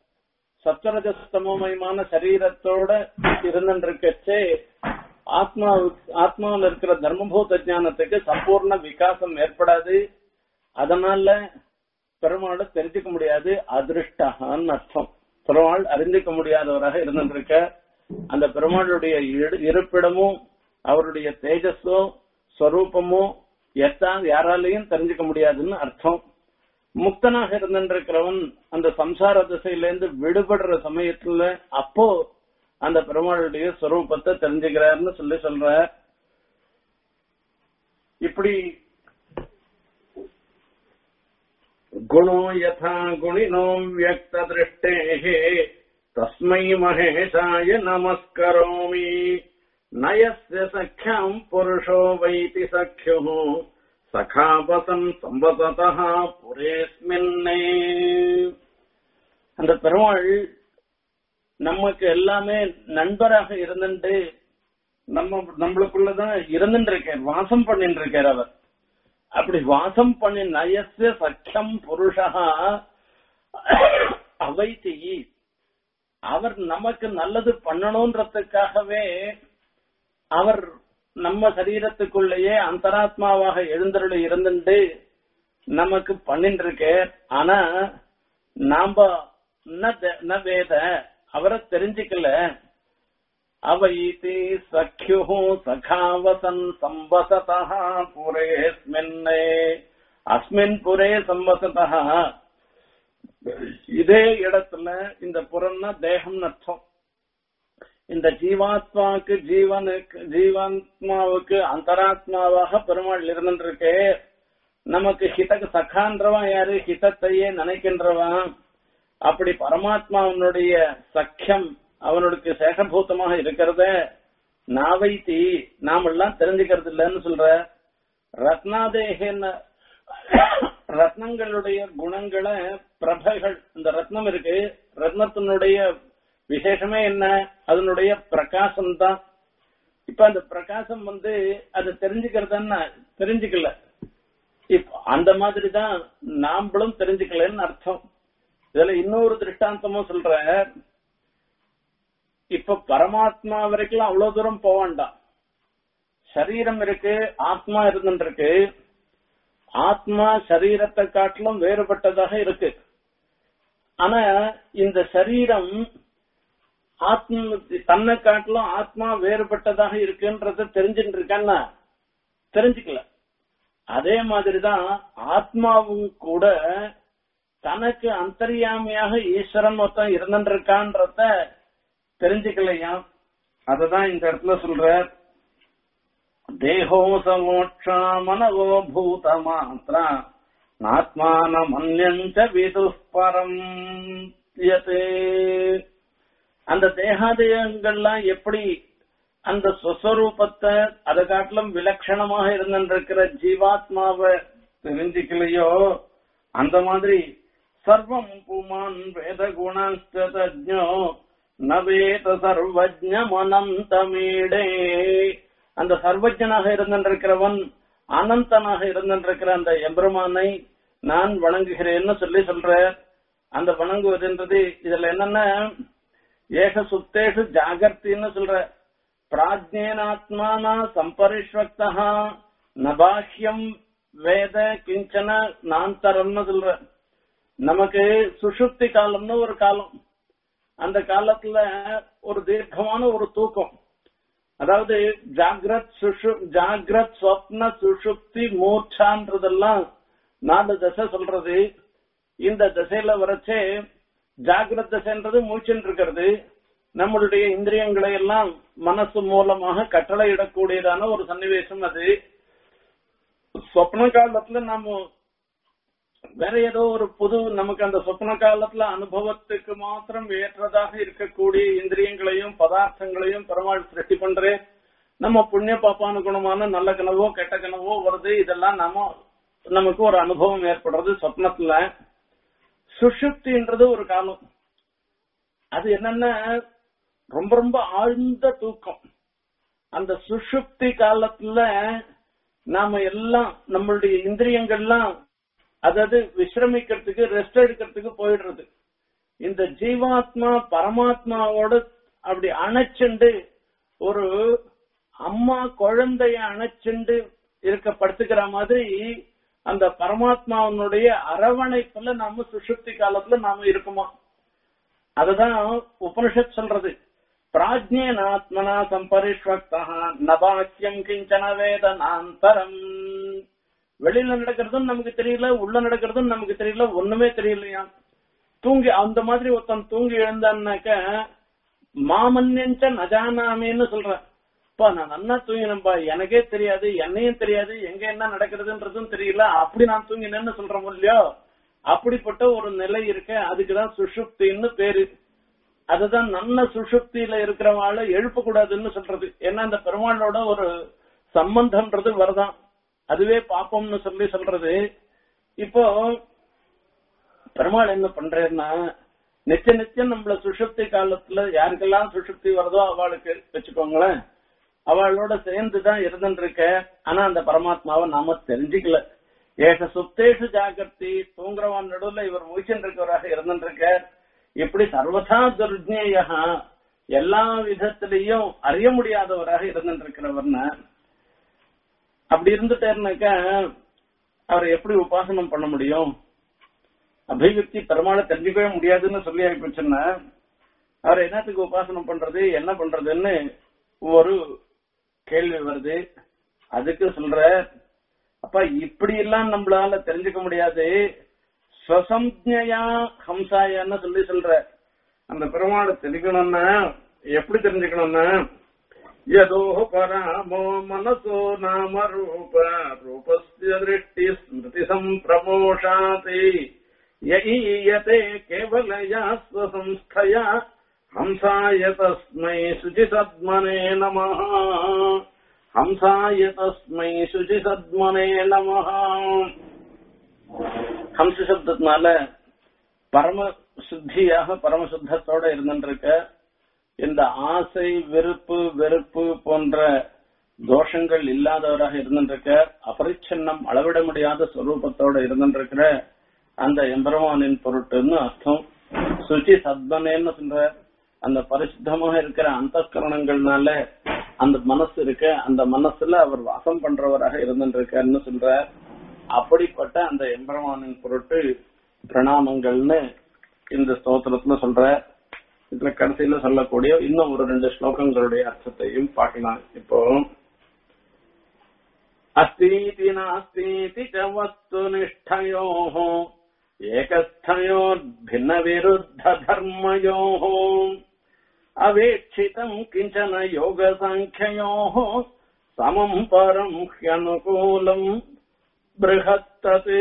சத்வரஜஸ்தமயமான சரீரத்தோட இருந்துருக்கச்சு ஆத்மாவுக்கு ஆத்மாவில் இருக்கிற தர்மபூத ஞானத்துக்கு சம்பூர்ண விகாசம் ஏற்படாது அதனால பெருமாளை தெரிஞ்சுக்க முடியாது அதிருஷ்டகான்னு அர்த்தம் பெருமாள் அறிஞ்சிக்க முடியாதவராக இருந்திருக்க அந்த பெருமாளுடைய இரு- இருப்பிடமும் அவருடைய தேஜஸோ ஸ்வரூபமோ எத்தான் யாராலையும் தெரிஞ்சுக்க முடியாதுன்னு அர்த்தம் முக்தனாக இருந்திருக்கிறவன் அந்த சம்சார திசையிலேருந்து விடுபடுற சமயத்துல அப்போ அந்த பெருமாளுடைய ஸ்வரூபத்தை தெரிஞ்சுக்கிறாருன்னு சொல்லி சொல்ற இப்படி குணோ யதா குணினோ வியக்த திருஷ்டேः தஸ்மை மகேஷாய நமஸ்கரோமி நயஸ்ய சख्याम् புருஷோ வைதி சख्युः சகாபசம் சம்பததः புரேஸ்மின்னே அந்த பெருமாள் நமக்கு எல்லாமே நண்பராக இருந்துட்டு நம்ம நம்மளுக்குள்ளதான் இருந்துட்டு இருக்கார் வாசம் பண்ணிட்டு இருக்கார் அவர் அப்படி வாசம் பண்ணி நயஸ்ய சக்கியம் புருஷா அவைத்தி அவர் நமக்கு நல்லது பண்ணணும்ன்றதுக்காகவே அவர் நம்ம சரீரத்துக்குள்ளேயே அந்தராத்மாவாக எழுந்தருளி இருந்துட்டு நமக்கு பண்ணிட்டு இருக்கார் ஆனா நாம ந த- ந வேத அவரை தெரிஞ்சுக்கல அவைதி சख्यु சகாவசன் சம்பசதா புரேஸ்மின் அஸ்மின் புரே சம்பசதா இதே இடத்துல இந்த புறம்னா தேகம் அர்த்தம் இந்த ஜீவாத்மாவுக்கு ஜீவனுக்கு ஜீவாத்மாவுக்கு அந்தராத்மாவாக பெருமாள் இருந்துருக்கு நமக்கு ஹித சகான்றவன் யாரு ஹிதத்தையே நினைக்கின்றவன் அப்படி பரமாத்மாவனுடைய சக்கியம் அவனுக்கு சேஷபூதமாக இருக்கிறத நாவைத்தி நாமெல்லாம் தெரிஞ்சுக்கிறது இல்லைன்னு சொல்ற ரத்னாதேகன்னு ரத்னங்களுடைய குணங்களை பிரபைகள் இந்த ரத்னம் இருக்கு ரத்னத்தினுடைய விசேஷமே என்ன அதனுடைய பிரகாசம் தான் இப்ப அந்த பிரகாசம் வந்து அதை தெரிஞ்சுக்கிறதுன்னா தெரிஞ்சுக்கல இப்ப அந்த மாதிரி தான் நாம்பளும் தெரிஞ்சுக்கலன்னு அர்த்தம் இதுல இன்னொரு திருஷ்டாந்தமும் சொல்ற இப்ப பரமாத்மா வரைக்கும் அவ்வளவு தூரம் போக வேண்டாம் சரீரம் இருக்கு ஆத்மா இருந்துட்டு இருக்கு ஆத்மா சரீரத்தை காட்டிலும் வேறுபட்டதாக இருக்கு ஆனா இந்த சரீரம் ஆத்ம தன்னை காட்டிலும் ஆத்மா வேறுபட்டதாக இருக்குன்றத தெரிஞ்சுட்டு இருக்கான்னா தெரிஞ்சுக்கல அதே மாதிரிதான் ஆத்மாவும் கூட தனக்கு அந்தரியாமையாக ஈஸ்வரன் மொத்தம் இருந்துட்டு இருக்கான்றத தெரிஞ்சுக்கலையா அததான் இந்த இடத்துல சொல்ற தேகோ சமோட்சா மனவோ பூத மாத்திரா நாத்மான மன்யஞ்ச விதுப்பரம் யதே அந்த தேகாதயங்கள்லாம் எப்படி அந்த சுஸ்வரூபத்தை அதை காட்டிலும் விலட்சணமாக இருந்திருக்கிற ஜீவாத்மாவை தெரிஞ்சுக்கலையோ அந்த மாதிரி சர்வம் புமான் வேத குணஸ்தஜோ நவேத சர்வஜமனந்தமீடே அந்த சர்வஜனாக இருந்திருக்கிறவன் அனந்தனாக இருந்திருக்கிற அந்த எம்பெருமானை நான் வணங்குகிறேன்னு சொல்லி சொல்ற அந்த வணங்குவதுன்றது இதுல என்னன்னா ஏக சுத்தேஷு ஜாகர்த்தின்னு சொல்ற பிராஜ்யேனாத்மானா சம்பரிஷ்வக்தா நபாஹ்யம் வேத கிஞ்சன நாந்தரம்னு சொல்ற நமக்கு சுஷுப்தி காலம்னு ஒரு காலம் அந்த காலத்துல ஒரு தீர்க்கமான ஒரு தூக்கம் அதாவது ஜாகிரத் சுஷு ஜாகிரத் சொப்ன சுஷுப்தி மூர்ச்சான்றதெல்லாம் நாலு தசை சொல்றது இந்த திசையில வரைச்சே ஜாகிரத் தசைன்றது மூச்சுன்னு இருக்கிறது நம்மளுடைய இந்திரியங்களை எல்லாம் மனசு மூலமாக கட்டளையிடக்கூடியதான ஒரு சன்னிவேசம் அது சொப்ன காலத்துல நாம வேற ஏதோ ஒரு புது நமக்கு அந்த சொப்ன காலத்துல அனுபவத்துக்கு மாத்திரம் ஏற்றதாக இருக்கக்கூடிய இந்திரியங்களையும் பதார்த்தங்களையும் பெருமாள் சிருஷ்டி பண்றேன் நம்ம புண்ணிய பாப்பானுகுணமான நல்ல கனவோ கெட்ட கனவோ வருது இதெல்லாம் நாம நமக்கு ஒரு அனுபவம் ஏற்படுறது சொப்னத்துல சுஷுப்தின்றது ஒரு காலம் அது என்னன்னா ரொம்ப ரொம்ப ஆழ்ந்த தூக்கம் அந்த சுஷுப்தி காலத்துல நாம எல்லாம் நம்மளுடைய இந்திரியங்கள்லாம் அதாவது விசிரமிக்கிறதுக்கு ரெஸ்ட் எடுக்கிறதுக்கு போயிடுறது இந்த ஜீவாத்மா பரமாத்மாவோட அப்படி அணைச்சுண்டு ஒரு அம்மா குழந்தைய அணைச்சுண்டு இருக்க படுத்துக்கிற மாதிரி அந்த பரமாத்மாவனுடைய அரவணைப்புல நாம சுஷுப்தி காலத்துல நாம இருக்குமா அதுதான் உபனிஷத் சொல்றது பிராஜ்யேனாத்மனா சம்பரிஷ்வக்தா நபாக்கியம் கிஞ்சன வேதனாந்தரம் வெளியில நடக்கிறதும் நமக்கு தெரியல உள்ள நடக்கிறதும் நமக்கு தெரியல ஒண்ணுமே தெரியலையா தூங்கி அந்த மாதிரி ஒருத்தன் தூங்கி எழுந்தான்னாக்க மாமன்யஞ்ச நஜானாமின்னு சொல்றேன் அப்பா நான் நல்லா தூங்கினேன்பா எனக்கே தெரியாது என்னையும் தெரியாது எங்க என்ன நடக்கிறதுன்றதும் தெரியல அப்படி நான் தூங்கினேன்னு சொல்றேன் இல்லையோ அப்படிப்பட்ட ஒரு நிலை இருக்க அதுக்குதான் சுஷுப்தின்னு பேரு அதுதான் நல்ல சுஷுப்தியில இருக்கிறவாள எழுப்ப கூடாதுன்னு சொல்றது ஏன்னா அந்த பெருமாளோட ஒரு சம்பந்தம்ன்றது வருதான் அதுவே பாப்போம்னு சொல்லி சொல்றது இப்போ பெருமாள் என்ன பண்றேன்னா நிச்சய நிச்சயம் நம்மள சுஷுப்தி காலத்துல யாருக்கெல்லாம் சுஷுப்தி வருதோ அவளுக்கு வச்சுக்கோங்களேன் அவளோட சேர்ந்துதான் இருந்துருக்க ஆனா அந்த பரமாத்மாவை நாம தெரிஞ்சுக்கல ஏக சுப்தேஷு ஜாகிரதி தூங்குறவன் நடுவுல இவர் முயற்சின்னு இருக்கவராக இருந்துருக்க இப்படி சர்வதா துர்ஜேயா எல்லா விதத்திலையும் அறிய முடியாதவராக இருந்துருக்கிறவர்னா அப்படி இருந்துட்டேன்னாக்க அவர் எப்படி உபாசனம் பண்ண முடியும் அபிவிருத்தி பெருமாளை தெரிஞ்சுக்கவே முடியாதுன்னு சொல்லி ஆயிப்போச்சுன்னா அவர் என்னத்துக்கு உபாசனம் பண்றது என்ன பண்றதுன்னு ஒரு கேள்வி வருது அதுக்கு சொல்ற அப்ப இப்படி எல்லாம் நம்மளால தெரிஞ்சுக்க முடியாது ஸ்வசம்யா ஹம்சாயான்னு சொல்லி சொல்ற அந்த பெருமாளை தெரிஞ்சுக்கணும்னா எப்படி தெரிஞ்சுக்கணும்னா யதோ பராமோ மனசோ நாம ரூப ரூபஸ்ய திருஷ்டி ஸ்மிருதி சம்பிரமோஷாதி யீயते केवलया स्वसंस्थया हंसाय तस्मै शुचिसद्मने नमः हंसाय तस्मै शुचिसद्मने नमः ஹம்ச சப்தத்தினால பரம சுத்தியாக பரம சுத்தத்தோட இருந்துருக்க இந்த ஆசை வெறுப்பு வெறுப்பு போன்ற தோஷங்கள் இல்லாதவராக இருந்துருக்க அபரிச்சின்னம் அளவிட முடியாத ஸ்வரூபத்தோட இருந்துருக்கிற அந்த எம்பெருமானின் பொருட்டுன்னு அர்த்தம் சுச்சி சத்மனேன்னு சொல்ற அந்த பரிசுத்தமாக இருக்கிற அந்த கரணங்கள்னால அந்த மனசு இருக்க அந்த மனசுல அவர் வாசம் பண்றவராக இருந்துருக்காருன்னு சொல்ற அப்படிப்பட்ட அந்த எம்பெருமானின் பொருட்டு பிரணாமங்கள்னு இந்த ஸ்தோத்திரத்துல சொல்ற இதுல கடைசியில சொல்லக்கூடிய இன்னும் ஒரு ரெண்டு ஸ்லோகங்களுடைய அர்த்தத்தையும் பார்க்கலாம் இப்போ अस्तीति नास्तीति च वस्तुनिष्ठयोः एकस्थयोर्भिन्नविरुद्धधर्मयोः अवेक्षितम् किञ्चन योगसाङ्ख्ययोः समम् परम् ह्यनुकूलम् बृहत्तते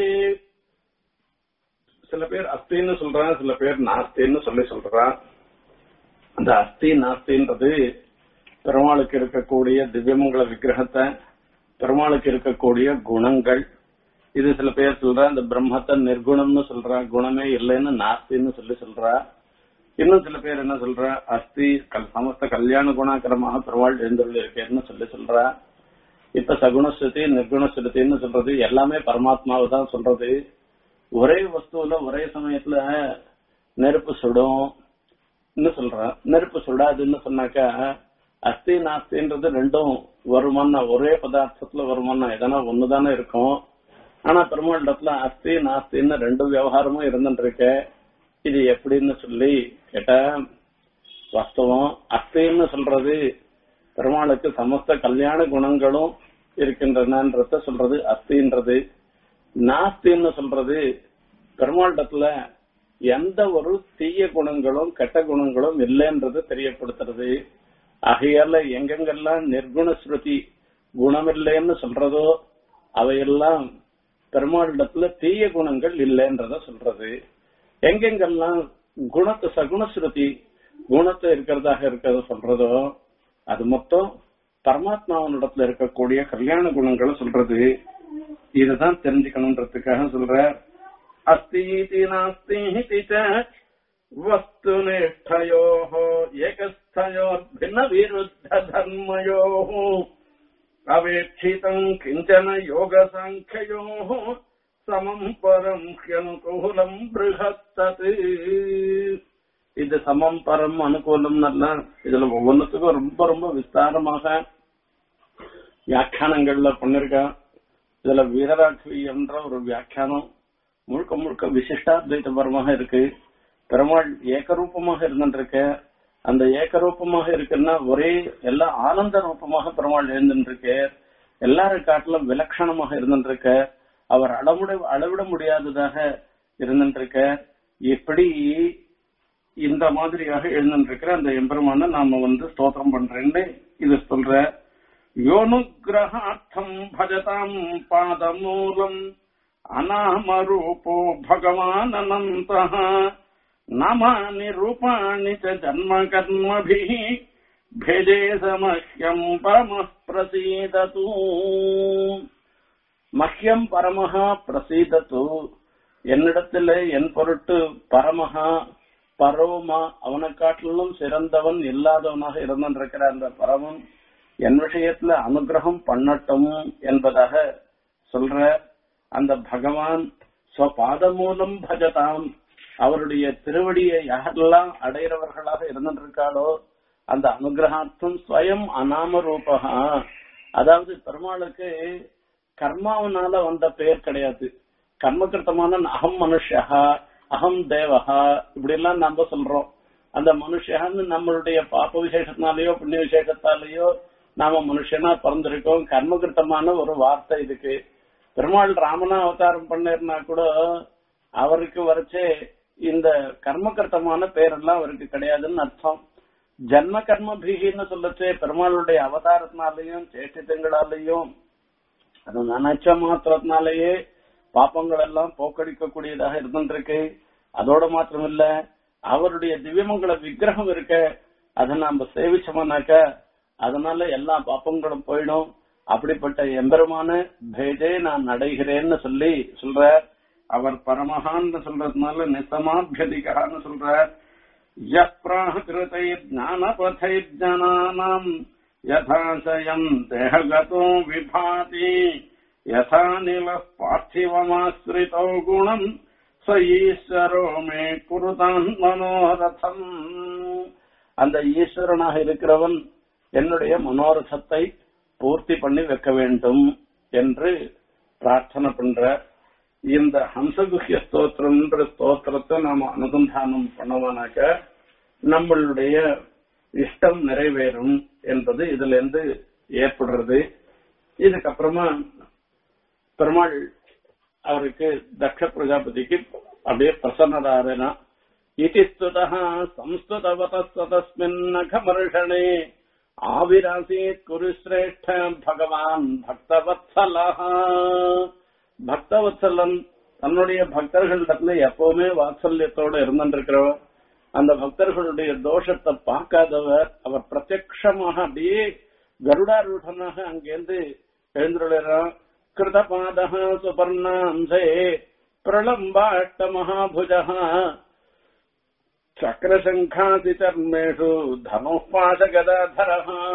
சில பேர் அஸ்தின்னு சொல்றாங்க சில பேர் நாஸ்தின்னு சொல்லி சொல்றான் அந்த அஸ்தி நாஸ்தின்றது பெருமாளுக்கு இருக்கக்கூடிய திவ்யமங்கல விக்கிரகத்தை பெருமாளுக்கு இருக்கக்கூடிய குணங்கள் இது சில பேர் சொல்ற இந்த பிரம்மத்தை நிர்குணம்னு சொல்றா குணமே இல்லைன்னு நாஸ்தின்னு சொல்லி சொல்றா இன்னும் சில பேர் என்ன சொல்ற அஸ்தி கல் சமஸ்த கல்யாண குணாக்கிரமாக பெருமாள் எழுந்துள்ள இருக்கேன்னு சொல்லி சொல்றா இப்ப சகுணஸ்ருதி நிர்குணஸ்ருதின்னு சொல்றது எல்லாமே பரமாத்மாவை தான் சொல்றது ஒரே வஸ்துவில ஒரே சமயத்துல நெருப்பு சுடும் சொல்ற நெருப்பு சுடாதுன்னு சொன்னாக்கா அஸ்தி நாஸ்தின்றது ரெண்டும் வருமானா ஒரே பதார்த்தத்துல வருமானா எதனா ஒண்ணுதானே இருக்கும் ஆனா பெருமாளிடத்துல அஸ்தி நாஸ்தின்னு ரெண்டு விவகாரமும் இருந்துட்டு இருக்க இது எப்படின்னு சொல்லி கேட்டா வாஸ்தவம் அஸ்தின்னு சொல்றது பெருமாளுக்கு சமஸ்த கல்யாண குணங்களும் இருக்கின்றனன்றத சொல்றது அஸ்தின்றது நாஸ்தின்னு சொல்றது பெருமாளிடத்துல எந்த ஒரு தீய குணங்களும் கெட்ட குணங்களும் இல்லைன்றது தெரியப்படுத்துறது ஆகையால எங்கெங்கெல்லாம் நிர்குண ஸ்ருதி குணமில்லைன்னு சொல்றதோ அவையெல்லாம் பெருமாளிடத்துல தீய குணங்கள் இல்லைன்றத சொல்றது எங்கெங்கெல்லாம் குணத்தை சகுணஸ்ருதி குணத்தை இருக்கிறதாக இருக்கிறத சொல்றதோ அது மொத்தம் பரமாத்மாவனிடத்துல இருக்கக்கூடிய கல்யாண குணங்களை சொல்றது இதுதான் தெரிஞ்சுக்கணுன்றதுக்காக சொல்ற அஸ்தீதி நாஸ்தி वस्तुनिष्ठयोः एकस्थयोर्भिन्नविरुद्धधर्मयोः अवेक्षितम् किञ्चन योगसाङ्ख्ययोः समम् परम् ह्यनुकूलम् बृहत्तत् இது சமம் பரம் அனுகூலம் இதுல ஒவ்வொன்றுத்துக்கும் ரொம்ப ரொம்ப விஸ்தாரமாக வியாக்கியானங்கள்ல பண்ணிருக்கா இதுல வீரராட்சி என்ற ஒரு வியாக்கியானம் முழுக்க முழுக்க விசிஷ்டாத்வைத பரமாக இருக்கு பெருமாள் ஏகரூபமாக இருந்துருக்க அந்த ஏகரூபமாக இருக்குன்னா ஒரே எல்லா ஆனந்த ரூபமாக பெருமாள் எழுந்துருக்கு எல்லாரும் காட்டிலும் விலட்சணமாக இருந்துருக்க அவர் அளவிட அளவிட முடியாததாக இருந்துருக்க இப்படி இந்த மாதிரியாக எழுந்திருக்கிற அந்த எம்பெருமான நாம வந்து ஸ்தோத்திரம் பண்றேன்னு இது சொல்ற யோனுகிரகார்த்தம் பஜதாம் பாதமூலம் அநாமரூபோ பகவான் அனந்த நாமானி ரூபாணி ச ஜன்ம கர்மபிः भेदे समह्यम् परमः प्रसीदतु மஹ்யம் பரமஹா பிரசீதத்து என்னிடத்துல என் பொருட்டு பரமஹா பரோமா அவனை காட்டிலும் சிறந்தவன் இல்லாதவனாக இருந்திருக்கிற அந்த பரமன் என் விஷயத்துல அனுகிரகம் பண்ணட்டும் என்பதாக சொல்ற அந்த பகவான் ஸ்வபாத மூலம் பஜதாம் அவருடைய திருவடியை யாரெல்லாம் அடைகிறவர்களாக இருந்திருக்காளோ அந்த அனுகிரகார்த்தம் ஸ்வயம் அநாம ரூபகா அதாவது பெருமாளுக்கு கர்மாவனால வந்த பெயர் கிடையாது கர்மகிருத்தமான அகம் மனுஷா அகம் தேவஹா இப்படி எல்லாம் நம்ம சொல்றோம் அந்த மனுஷன்னு நம்மளுடைய பாப்ப விசேஷத்தினாலேயோ புண்ணிய விசேஷத்தாலேயோ நாம மனுஷனா பிறந்திருக்கோம் கர்மகிருத்தமான ஒரு வார்த்தை இதுக்கு பெருமாள் ராமனா அவதாரம் பண்ணிருந்தா கூட அவருக்கு வரைச்சே இந்த கர்மகிருத்தமான பேரெல்லாம் அவருக்கு கிடையாதுன்னு அர்த்தம் ஜன்ம கர்ம பீகின்னு சொல்லச்சே பெருமாளுடைய அவதாரத்தினாலையும் சேஷ்டித்தங்களாலையும் அது நினைச்ச மாத்திரத்தினாலேயே பாப்பங்கள் எல்லாம் போக்கடிக்கக்கூடியதாக இருந்துருக்கு அதோட மாத்திரம் இல்ல அவருடைய திவ்யமங்கள விக்கிரகம் இருக்க அதை நாம சேவிச்சோம்னாக்க அதனால எல்லா பாப்பங்களும் போயிடும் அப்படிப்பட்ட எம்பெருமான பேஜே நான் அடைகிறேன்னு சொல்லி சொல்ற அவர் பரமகான்னு சொல்றதுனால நிசமாபியதிகான்னு சொல்ற யப்ராகிருதை ஞானபதை ஜனானாம் யதாசயம் தேககதோ விபாதி யதா நில பார்த்திவமாஸ்ரிதோ குணம் ச ஈஸ்வரோ மே குருதான் மனோரதம் அந்த ஈஸ்வரனாக இருக்கிறவன் என்னுடைய மனோரதத்தை பூர்த்தி பண்ணி வைக்க வேண்டும் என்று பிரார்த்தனை பண்ற இந்த ஹம்சகுஹ்ய ஸ்தோத்திரம்ன்ற ஸ்தோத்திரத்தை நாம அனுசந்தானம் பண்ணோம்னாக்க நம்மளுடைய இஷ்டம் நிறைவேறும் என்பது இதுல இருந்து ஏற்படுறது இதுக்கப்புறமா பெருமாள் அவருக்கு தக்ஷ பிரஜாபதிக்கு அப்படியே பிரசன்னதாரனா இதி ஸ்துதா சம்ஸ்துதவதஸ்மின் நகமர்ஷணே ஆவிராசீத் குரு சிரேஷ்ட பகவான் பக்தவத்சலா பக்தவத்சலன் தன்னுடைய பக்தர்களிடத்துல எப்பவுமே வாத்சல்யத்தோட இருந்திருக்கிறவர் அந்த பக்தர்களுடைய தோஷத்தை பார்க்காதவர் அவர் பிரத்யக்ஷமாக அப்படியே கருடாரூடனாக அங்கேருந்து எழுந்துள்ளார் கிருதபாத சுபர்ணாம்சே பிரளம்பாட்ட மகாபுஜா சக்கரசங்காதி சர்மேஷு தனுப்பாத கதாதர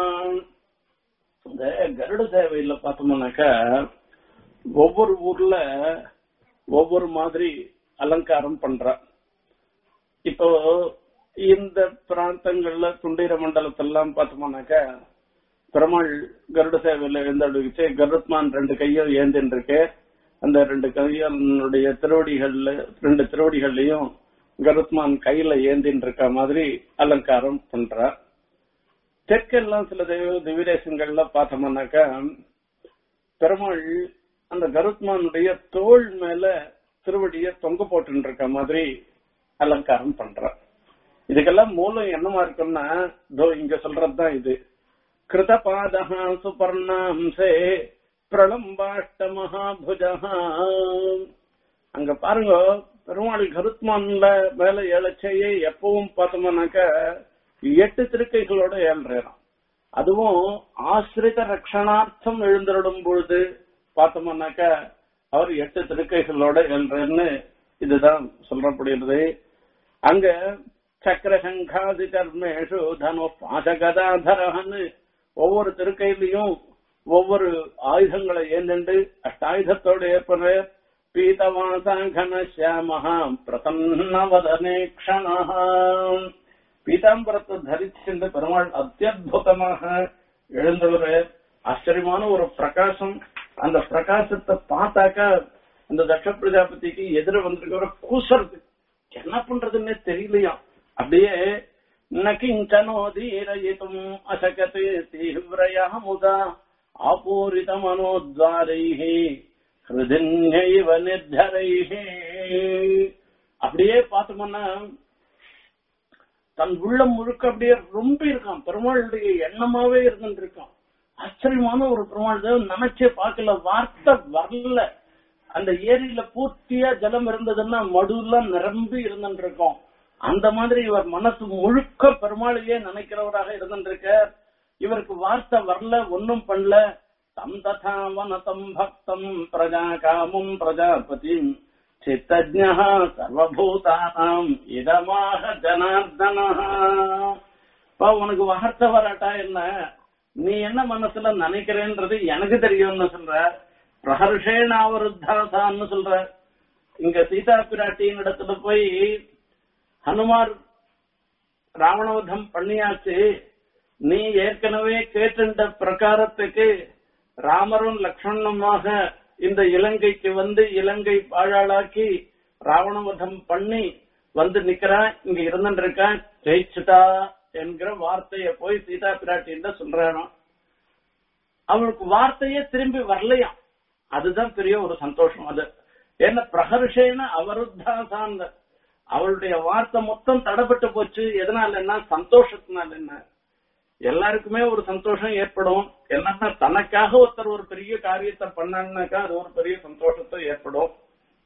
இந்த கருட சேவையில பார்த்தோம்னாக்கா ஒவ்வொரு ஊர்ல ஒவ்வொரு மாதிரி அலங்காரம் பண்ற இப்போ இந்த பிராந்தங்கள்ல துண்டீர மண்டலத்தெல்லாம் பார்த்தோம்னாக்கா பெருமாள் கருட சேவையில எழுந்தடுச்சு கருத்மான் ரெண்டு கையும் ஏந்தின்னு இருக்கு அந்த ரெண்டு கையனுடைய திருவடிகள்ல ரெண்டு திருவடிகள்லயும் கருத்மான் கையில ஏந்தின்னு இருக்க மாதிரி அலங்காரம் பண்ற தெற்கெல்லாம் சில தெய்வ திவிரேசங்கள்ல பார்த்தோம்னாக்கா பெருமாள் அந்த கருத்மானுடைய தோல் மேல திருவடிய தொங்க போட்டு இருக்க மாதிரி அலங்காரம் பண்ற இதுக்கெல்லாம் மூலம் என்னமா இருக்குன்னா இதோ இங்க சொல்றதுதான் இது கிருதபாதா சுபர்ணாம்சே பிரளம்பாஷ்ட மகாபுஜா அங்க பாருங்க பெருமாள் கருத்மான்ல மேல ஏழச்சையே எப்பவும் பார்த்தோம்னாக்க எட்டு திருக்கைகளோட ஏழ்றான் அதுவும் ஆசிரித ரக்ஷணார்த்தம் எழுந்திருடும் பொழுது பார்த்தோம்னாக்க அவர் எட்டு திருக்கைகளோட எழுறன்னு இதுதான் சொல்லப்படுகிறது அங்க சக்கரசங்காதி கர்மேஷு தனு பாசகதாதரன்னு ஒவ்வொரு திருக்கையிலையும் ஒவ்வொரு ஆயுதங்களை ஏந்தண்டு அஷ்டாயுதத்தோடு ஏற்படுற பீதவாசாங்கனசியாமஹா பிரசன்னவதனே க்ஷணஹா பீதாம்பரத்தை தரிச்சிருந்த பெருமாள் அத்தியுதமாக எழுந்தவர் ஆச்சரியமான ஒரு பிரகாசம் அந்த பிரகாசத்தை பார்த்தாக்கா அந்த தட்ச பிரஜாபதிக்கு எதிர வந்திருக்கிற கூசறது என்ன பண்றதுன்னே தெரியலையா அப்படியே न किञ्चनोदीरयितुम् अशकते तीव्रयः मुदा आपूरितमनोद्वारैः ஹிருதின்யைவ நிர்தரைஹே அப்படியே பார்த்தோம்னா தன் உள்ளம் முழுக்க அப்படியே ரொம்ப இருக்கான் பெருமாளுடைய எண்ணமாவே இருந்துட்டு இருக்கான் ஆச்சரியமான ஒரு பெருமாள் தேவன் நினைச்சே பார்க்கல வார்த்தை வரல அந்த ஏரியில பூர்த்தியா ஜலம் இருந்ததுன்னா மடுலாம் நிரம்பி இருந்துட்டு இருக்கோம் அந்த மாதிரி இவர் மனசு முழுக்க பெருமாளையே நினைக்கிறவராக இருந்துருக்க இவருக்கு வார்த்தை வரல ஒன்னும் பண்ணல தம் ததா வனதம் பக்தம் பிரஜா காமும் பிரஜாபதிம் சித்தஜா சர்வபூதானாம் இதமாக ஜனார்தனா உனக்கு வார்த்தை வராட்டா என்ன நீ என்ன மனசுல நினைக்கிறேன்றது எனக்கு தெரியும்னு சொல்ற பிரஹர்ஷேன அவருத்தாசான்னு சொல்ற இங்க சீதா பிராட்டியின் இடத்துல போய் ஹனுமார் ராவணவதம் பண்ணியாச்சு நீ ஏற்கனவே கேட்டுண்ட பிரகாரத்துக்கு ராமரும் லக்ஷ்மணனுமாக இந்த இலங்கைக்கு வந்து இலங்கை பாழாளாக்கி ராவணவதம் பண்ணி வந்து நிக்கிறான் இங்க இருந்துட்டு இருக்கான் ஜெயிச்சுட்டா என்கிற வார்த்தைய போய் சீதா பிராட்டின்னு சொல்றானோ அவளுக்கு வார்த்தையே திரும்பி வரலையாம் அதுதான் பெரிய ஒரு சந்தோஷம் அது ஏன்னா பிரகர்ஷேன அவருத்தாசாந்த அவளுடைய வார்த்தை மொத்தம் தடப்பட்டு போச்சு எதனால என்ன சந்தோஷத்தினால என்ன எல்லாருக்குமே ஒரு சந்தோஷம் ஏற்படும் என்னன்னா தனக்காக ஒருத்தர் ஒரு பெரிய காரியத்தை பண்ணாங்கனாக்கா அது ஒரு பெரிய சந்தோஷத்தை ஏற்படும்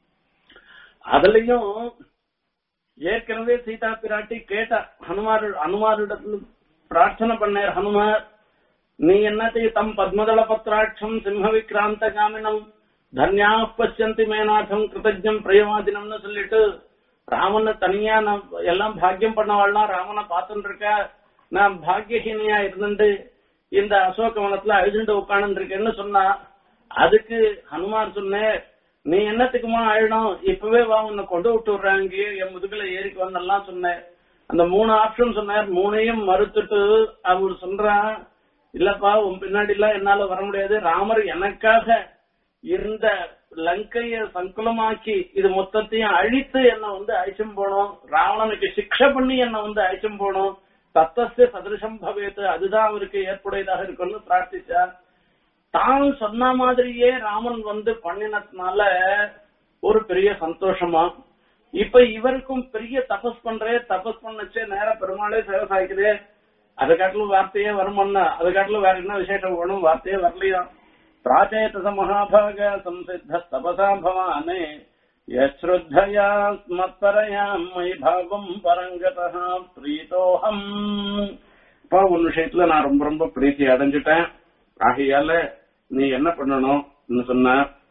அதுலயும் ஏற்கனவே சீதா பிராட்டி கேட்டா ஹனுமார் ஹனுமாரிடத்துல பிரார்த்தனை பண்ணார் ஹனுமார் நீ என்னத்தையும் தம் பத்மதள பத்ராட்சம் சிம்ம விக்ராந்த காமினம் தன்யா பசியந்தி மேநாதம் கிருத்தஜம் பிரயவாதினம்னு சொல்லிட்டு ராமனை தனியா நான் எல்லாம் பாக்கியம் பண்ணவாள்லாம் ராமனை பார்த்துட்டு இருக்க நான் பாக்கியஹீனியா இருந்துட்டு இந்த அசோக வனத்துல அழுதுண்டு உட்காந்து இருக்கேன்னு சொன்னா அதுக்கு ஹனுமார் சொன்னேன் நீ என்னத்துக்குமா அழணும் இப்பவே வா உன்னை கொண்டு விட்டு விடுறாங்க என் முதுகுல ஏறிக்கு வந்தெல்லாம் சொன்னேன் அந்த மூணு ஆப்ஷன் சொன்னார் மூணையும் மறுத்துட்டு அவர் சொல்றான் இல்லப்பா உன் பின்னாடி எல்லாம் என்னால வர முடியாது ராமர் எனக்காக இருந்த லங்கைய சங்குலமாக்கி இது மொத்தத்தையும் அழித்து என்ன வந்து அழிச்சும் போனோம் ராவணனுக்கு சிக்ஷை பண்ணி என்ன வந்து அழிச்சும் போனோம் தத்தஸ்ய சதிருஷம் பவேத்து அதுதான் அவருக்கு ஏற்புடையதாக இருக்கும்னு பிரார்த்திச்சார் தான் சொன்ன மாதிரியே ராமன் வந்து பண்ணினதுனால ஒரு பெரிய சந்தோஷமா இப்ப இவருக்கும் பெரிய தபஸ் பண்றே தபஸ் பண்ணச்சே நேர பெருமாளே சேவை சாய்க்குதே அது காட்டிலும் வார்த்தையே வருமன்னா அது காட்டிலும் வேற என்ன விசேஷம் வேணும் வார்த்தையே வரலையா பிராச்சேதச மகாபாக சம்சித்த தபசா பவானே யஸ்ருத்தயா ஸ்மத்பரயா மை பாவம் பரங்கதா பிரீதோகம் இப்ப ஒரு விஷயத்துல நான் ரொம்ப ரொம்ப பிரீத்தி அடைஞ்சிட்டேன் ஆகையால நீ என்ன பண்ணணும் சொன்ன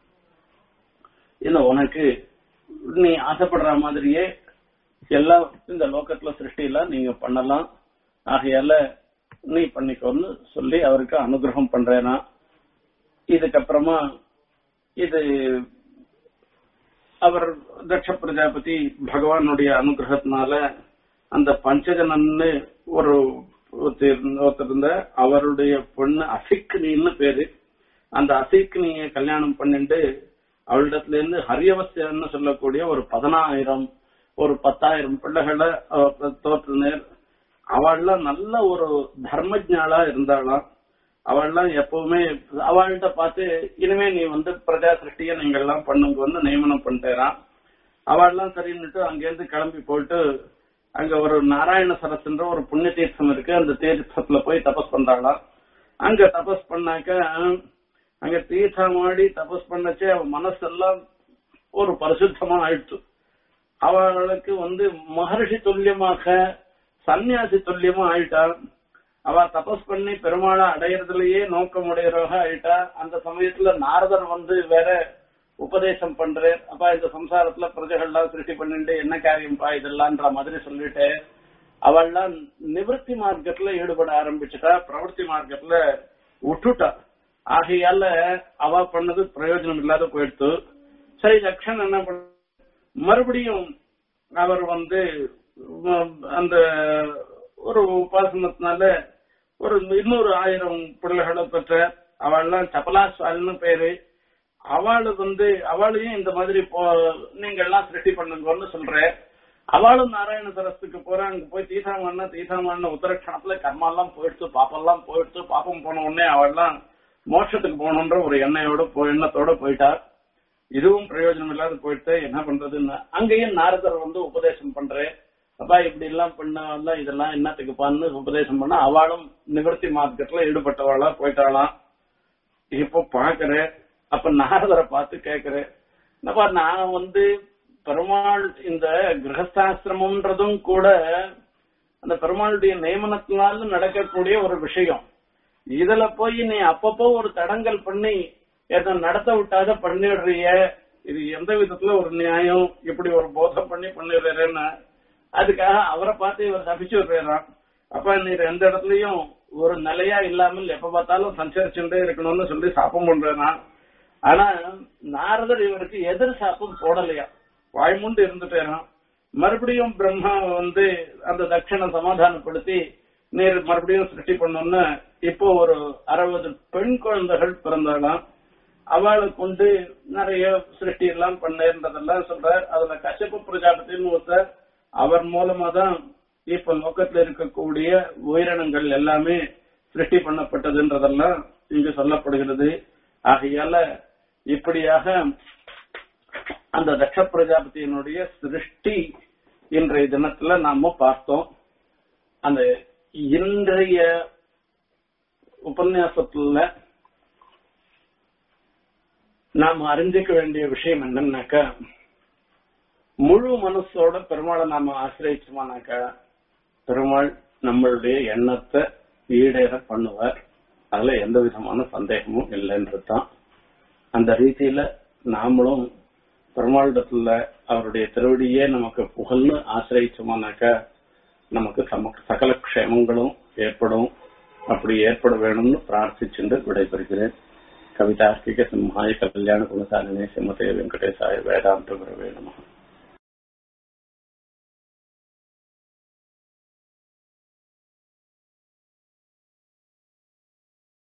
இல்ல உனக்கு நீ ஆசைப்படுற மாதிரியே எல்லாம் இந்த லோகத்துல சிருஷ்டியில நீங்க பண்ணலாம் ஆகையால நீ பண்ணிக்கோன்னு சொல்லி அவருக்கு அனுகிரகம் பண்றேனா இதுக்கப்புறமா இது அவர் தட்ச பிரஜாபதி பகவானுடைய அனுகிரகத்தினால அந்த பஞ்சஜனன்னு ஒரு ஒருத்தர் இருந்த அவருடைய பொண்ணு அசிக்னின்னு பேரு அந்த அசிக்னிய கல்யாணம் பண்ணிட்டு அவளிடத்துல இருந்து ஹரியவசியன்னு சொல்லக்கூடிய ஒரு பதினாயிரம் ஒரு பத்தாயிரம் பிள்ளைகளை தோற்றுனர் அவள்லாம் நல்ல ஒரு தர்மஜாலா இருந்தாளாம் அவள்லாம் எப்பவுமே அவள்கிட்ட பார்த்து இனிமே நீ வந்து பிரஜா சிருஷ்டிய நீங்க எல்லாம் பண்ணுங்க வந்து நியமனம் பண்ணிட்டேறான் அவள்லாம் சரின்னுட்டு அங்கிருந்து கிளம்பி போயிட்டு அங்க ஒரு நாராயண சரஸ்ன்ற ஒரு புண்ணிய தீர்த்தம் இருக்கு அந்த தீர்த்தத்துல போய் தபஸ் பண்றாளாம் அங்க தபஸ் பண்ணாக்க அங்க தீர்த்தம் ஆடி தபஸ் பண்ணச்சே அவ மனசெல்லாம் ஒரு பரிசுத்தமா ஆயிடுச்சு அவளுக்கு வந்து மகர்ஷி துல்லியமாக சன்னியாசி துல்லியமா ஆயிட்டா அவ தபஸ் பண்ணி பெருமாளை அடையறதுலயே நோக்கமுடையவராக ஆயிட்டா அந்த சமயத்துல நாரதர் வந்து வேற உபதேசம் பண்றேன் அப்ப இந்த சம்சாரத்துல பிரஜைகள்லாம் சிருஷ்டி பண்ணிட்டு என்ன காரியம்ப்பா இதெல்லாம்ன்ற மாதிரி சொல்லிட்டு அவள்லாம் நிவர்த்தி மார்க்கத்துல ஈடுபட ஆரம்பிச்சுட்டா பிரவர்த்தி மார்க்கத்துல விட்டுட்டா ஆகையால அவ பண்ணது பிரயோஜனம் இல்லாத போயிடுத்து சரி லக்ஷன் என்ன பண்ண மறுபடியும் அவர் வந்து அந்த ஒரு உபாசனத்தினால ஒரு இன்னொரு ஆயிரம் பிள்ளைகளை பெற்ற அவள்லாம் சபலாஸ்வால்னு பேரு அவளு வந்து அவளையும் இந்த மாதிரி நீங்க எல்லாம் சிருஷ்டி பண்ணுங்கன்னு சொல்ற அவளும் நாராயண சரஸ்துக்கு போறா அங்க போய் தீசாமண்ண தீசாமண்ண உத்தரக்ஷணத்துல கர்மாலாம் போயிடுச்சு பாப்பெல்லாம் போயிடுச்சு பாப்பம் போன உடனே அவள்லாம் மோட்சத்துக்கு போகணுன்ற ஒரு எண்ணெயோட போ- எண்ணத்தோட போயிட்டா இதுவும் பிரயோஜனம் இல்லாத போயிட்டு என்ன பண்றதுன்னு அங்கேயும் நாரதர் வந்து உபதேசம் பண்றேன் அப்பா இப்படி எல்லாம் பண்ண இதெல்லாம் என்னத்துக்குப்பான்னு உபதேசம் பண்ண அவளும் நிவர்த்தி மார்க்கெட்ல ஈடுபட்டவாளா போயிட்டாளாம் இப்போ பாக்குறேன் அப்ப நாரதரை பார்த்து கேக்குறேன் என்னப்பா நான் வந்து பெருமாள் இந்த கிரகஸ்தாசிரமம்ன்றதும் கூட அந்த பெருமாளுடைய நியமனத்தினால நடக்கக்கூடிய ஒரு விஷயம் இதுல போய் நீ அப்பப்போ ஒரு தடங்கல் பண்ணி எதை நடத்த விட்டாத பண்ணிடுறிய இது எந்த விதத்துல ஒரு நியாயம் இப்படி ஒரு போதம் பண்ணி பண்ணிடுறேன்னு அதுக்காக அவரை பார்த்து இவர் தப்பிச்சு விடுறான் அப்ப நீர் எந்த இடத்துலயும் ஒரு நிலையா இல்லாமல் எப்ப பார்த்தாலும் சஞ்சரிச்சுட்டே இருக்கணும்னு சொல்லி சாப்பம் பண்றேனா ஆனா நாரதர் இவருக்கு எதிர் சாப்பம் போடலையா வாய்மூண்டு இருந்துட்டேரான் மறுபடியும் பிரம்மா வந்து அந்த தட்சணை சமாதானப்படுத்தி நீர் மறுபடியும் சிருஷ்டி பண்ணணும்னு இப்போ ஒரு அறுபது பெண் குழந்தைகள் பிறந்தாலாம் அவளை கொண்டு நிறைய சிருஷ்டி எல்லாம் பண்ணேன்றதெல்லாம் சொல்றார் அதுல கஷ்யப பிரஜாபதினு ஒருத்தர் அவர் மூலமா தான் இப்ப லோக்கத்துல இருக்கக்கூடிய உயிரினங்கள் எல்லாமே சிருஷ்டி பண்ணப்பட்டதுன்றதெல்லாம் இங்கு சொல்லப்படுகிறது ஆகையால இப்படியாக அந்த தட்ச பிரஜாபதியினுடைய சிருஷ்டி இன்றைய தினத்துல நாம பார்த்தோம் அந்த இன்றைய உபன்யாசத்துல நாம் அறிஞ்சிக்க வேண்டிய விஷயம் என்னன்னாக்கா முழு மனசோட பெருமாளை நாம ஆசிரியச்சோமானாக்கா பெருமாள் நம்மளுடைய எண்ணத்தை ஈடேற பண்ணுவார் அதுல எந்த விதமான சந்தேகமும் இல்லைன்றதுதான் அந்த ரீதியில நாமளும் பெருமாளிடத்துல அவருடைய திருவடியே நமக்கு புகழ்னு ஆசிரியச்சோமானாக்கா நமக்கு சம- சகல க்ஷேமங்களும் ஏற்படும் அப்படி ஏற்பட வேணும்னு பிரார்த்திச்சுட்டு விடைபெறுகிறேன் கவிதார்க்கிக சிம்ஹாய கல்யாண குணசாலினே சிமதே வெங்கடேசாய வேதாந்த குரவே நமः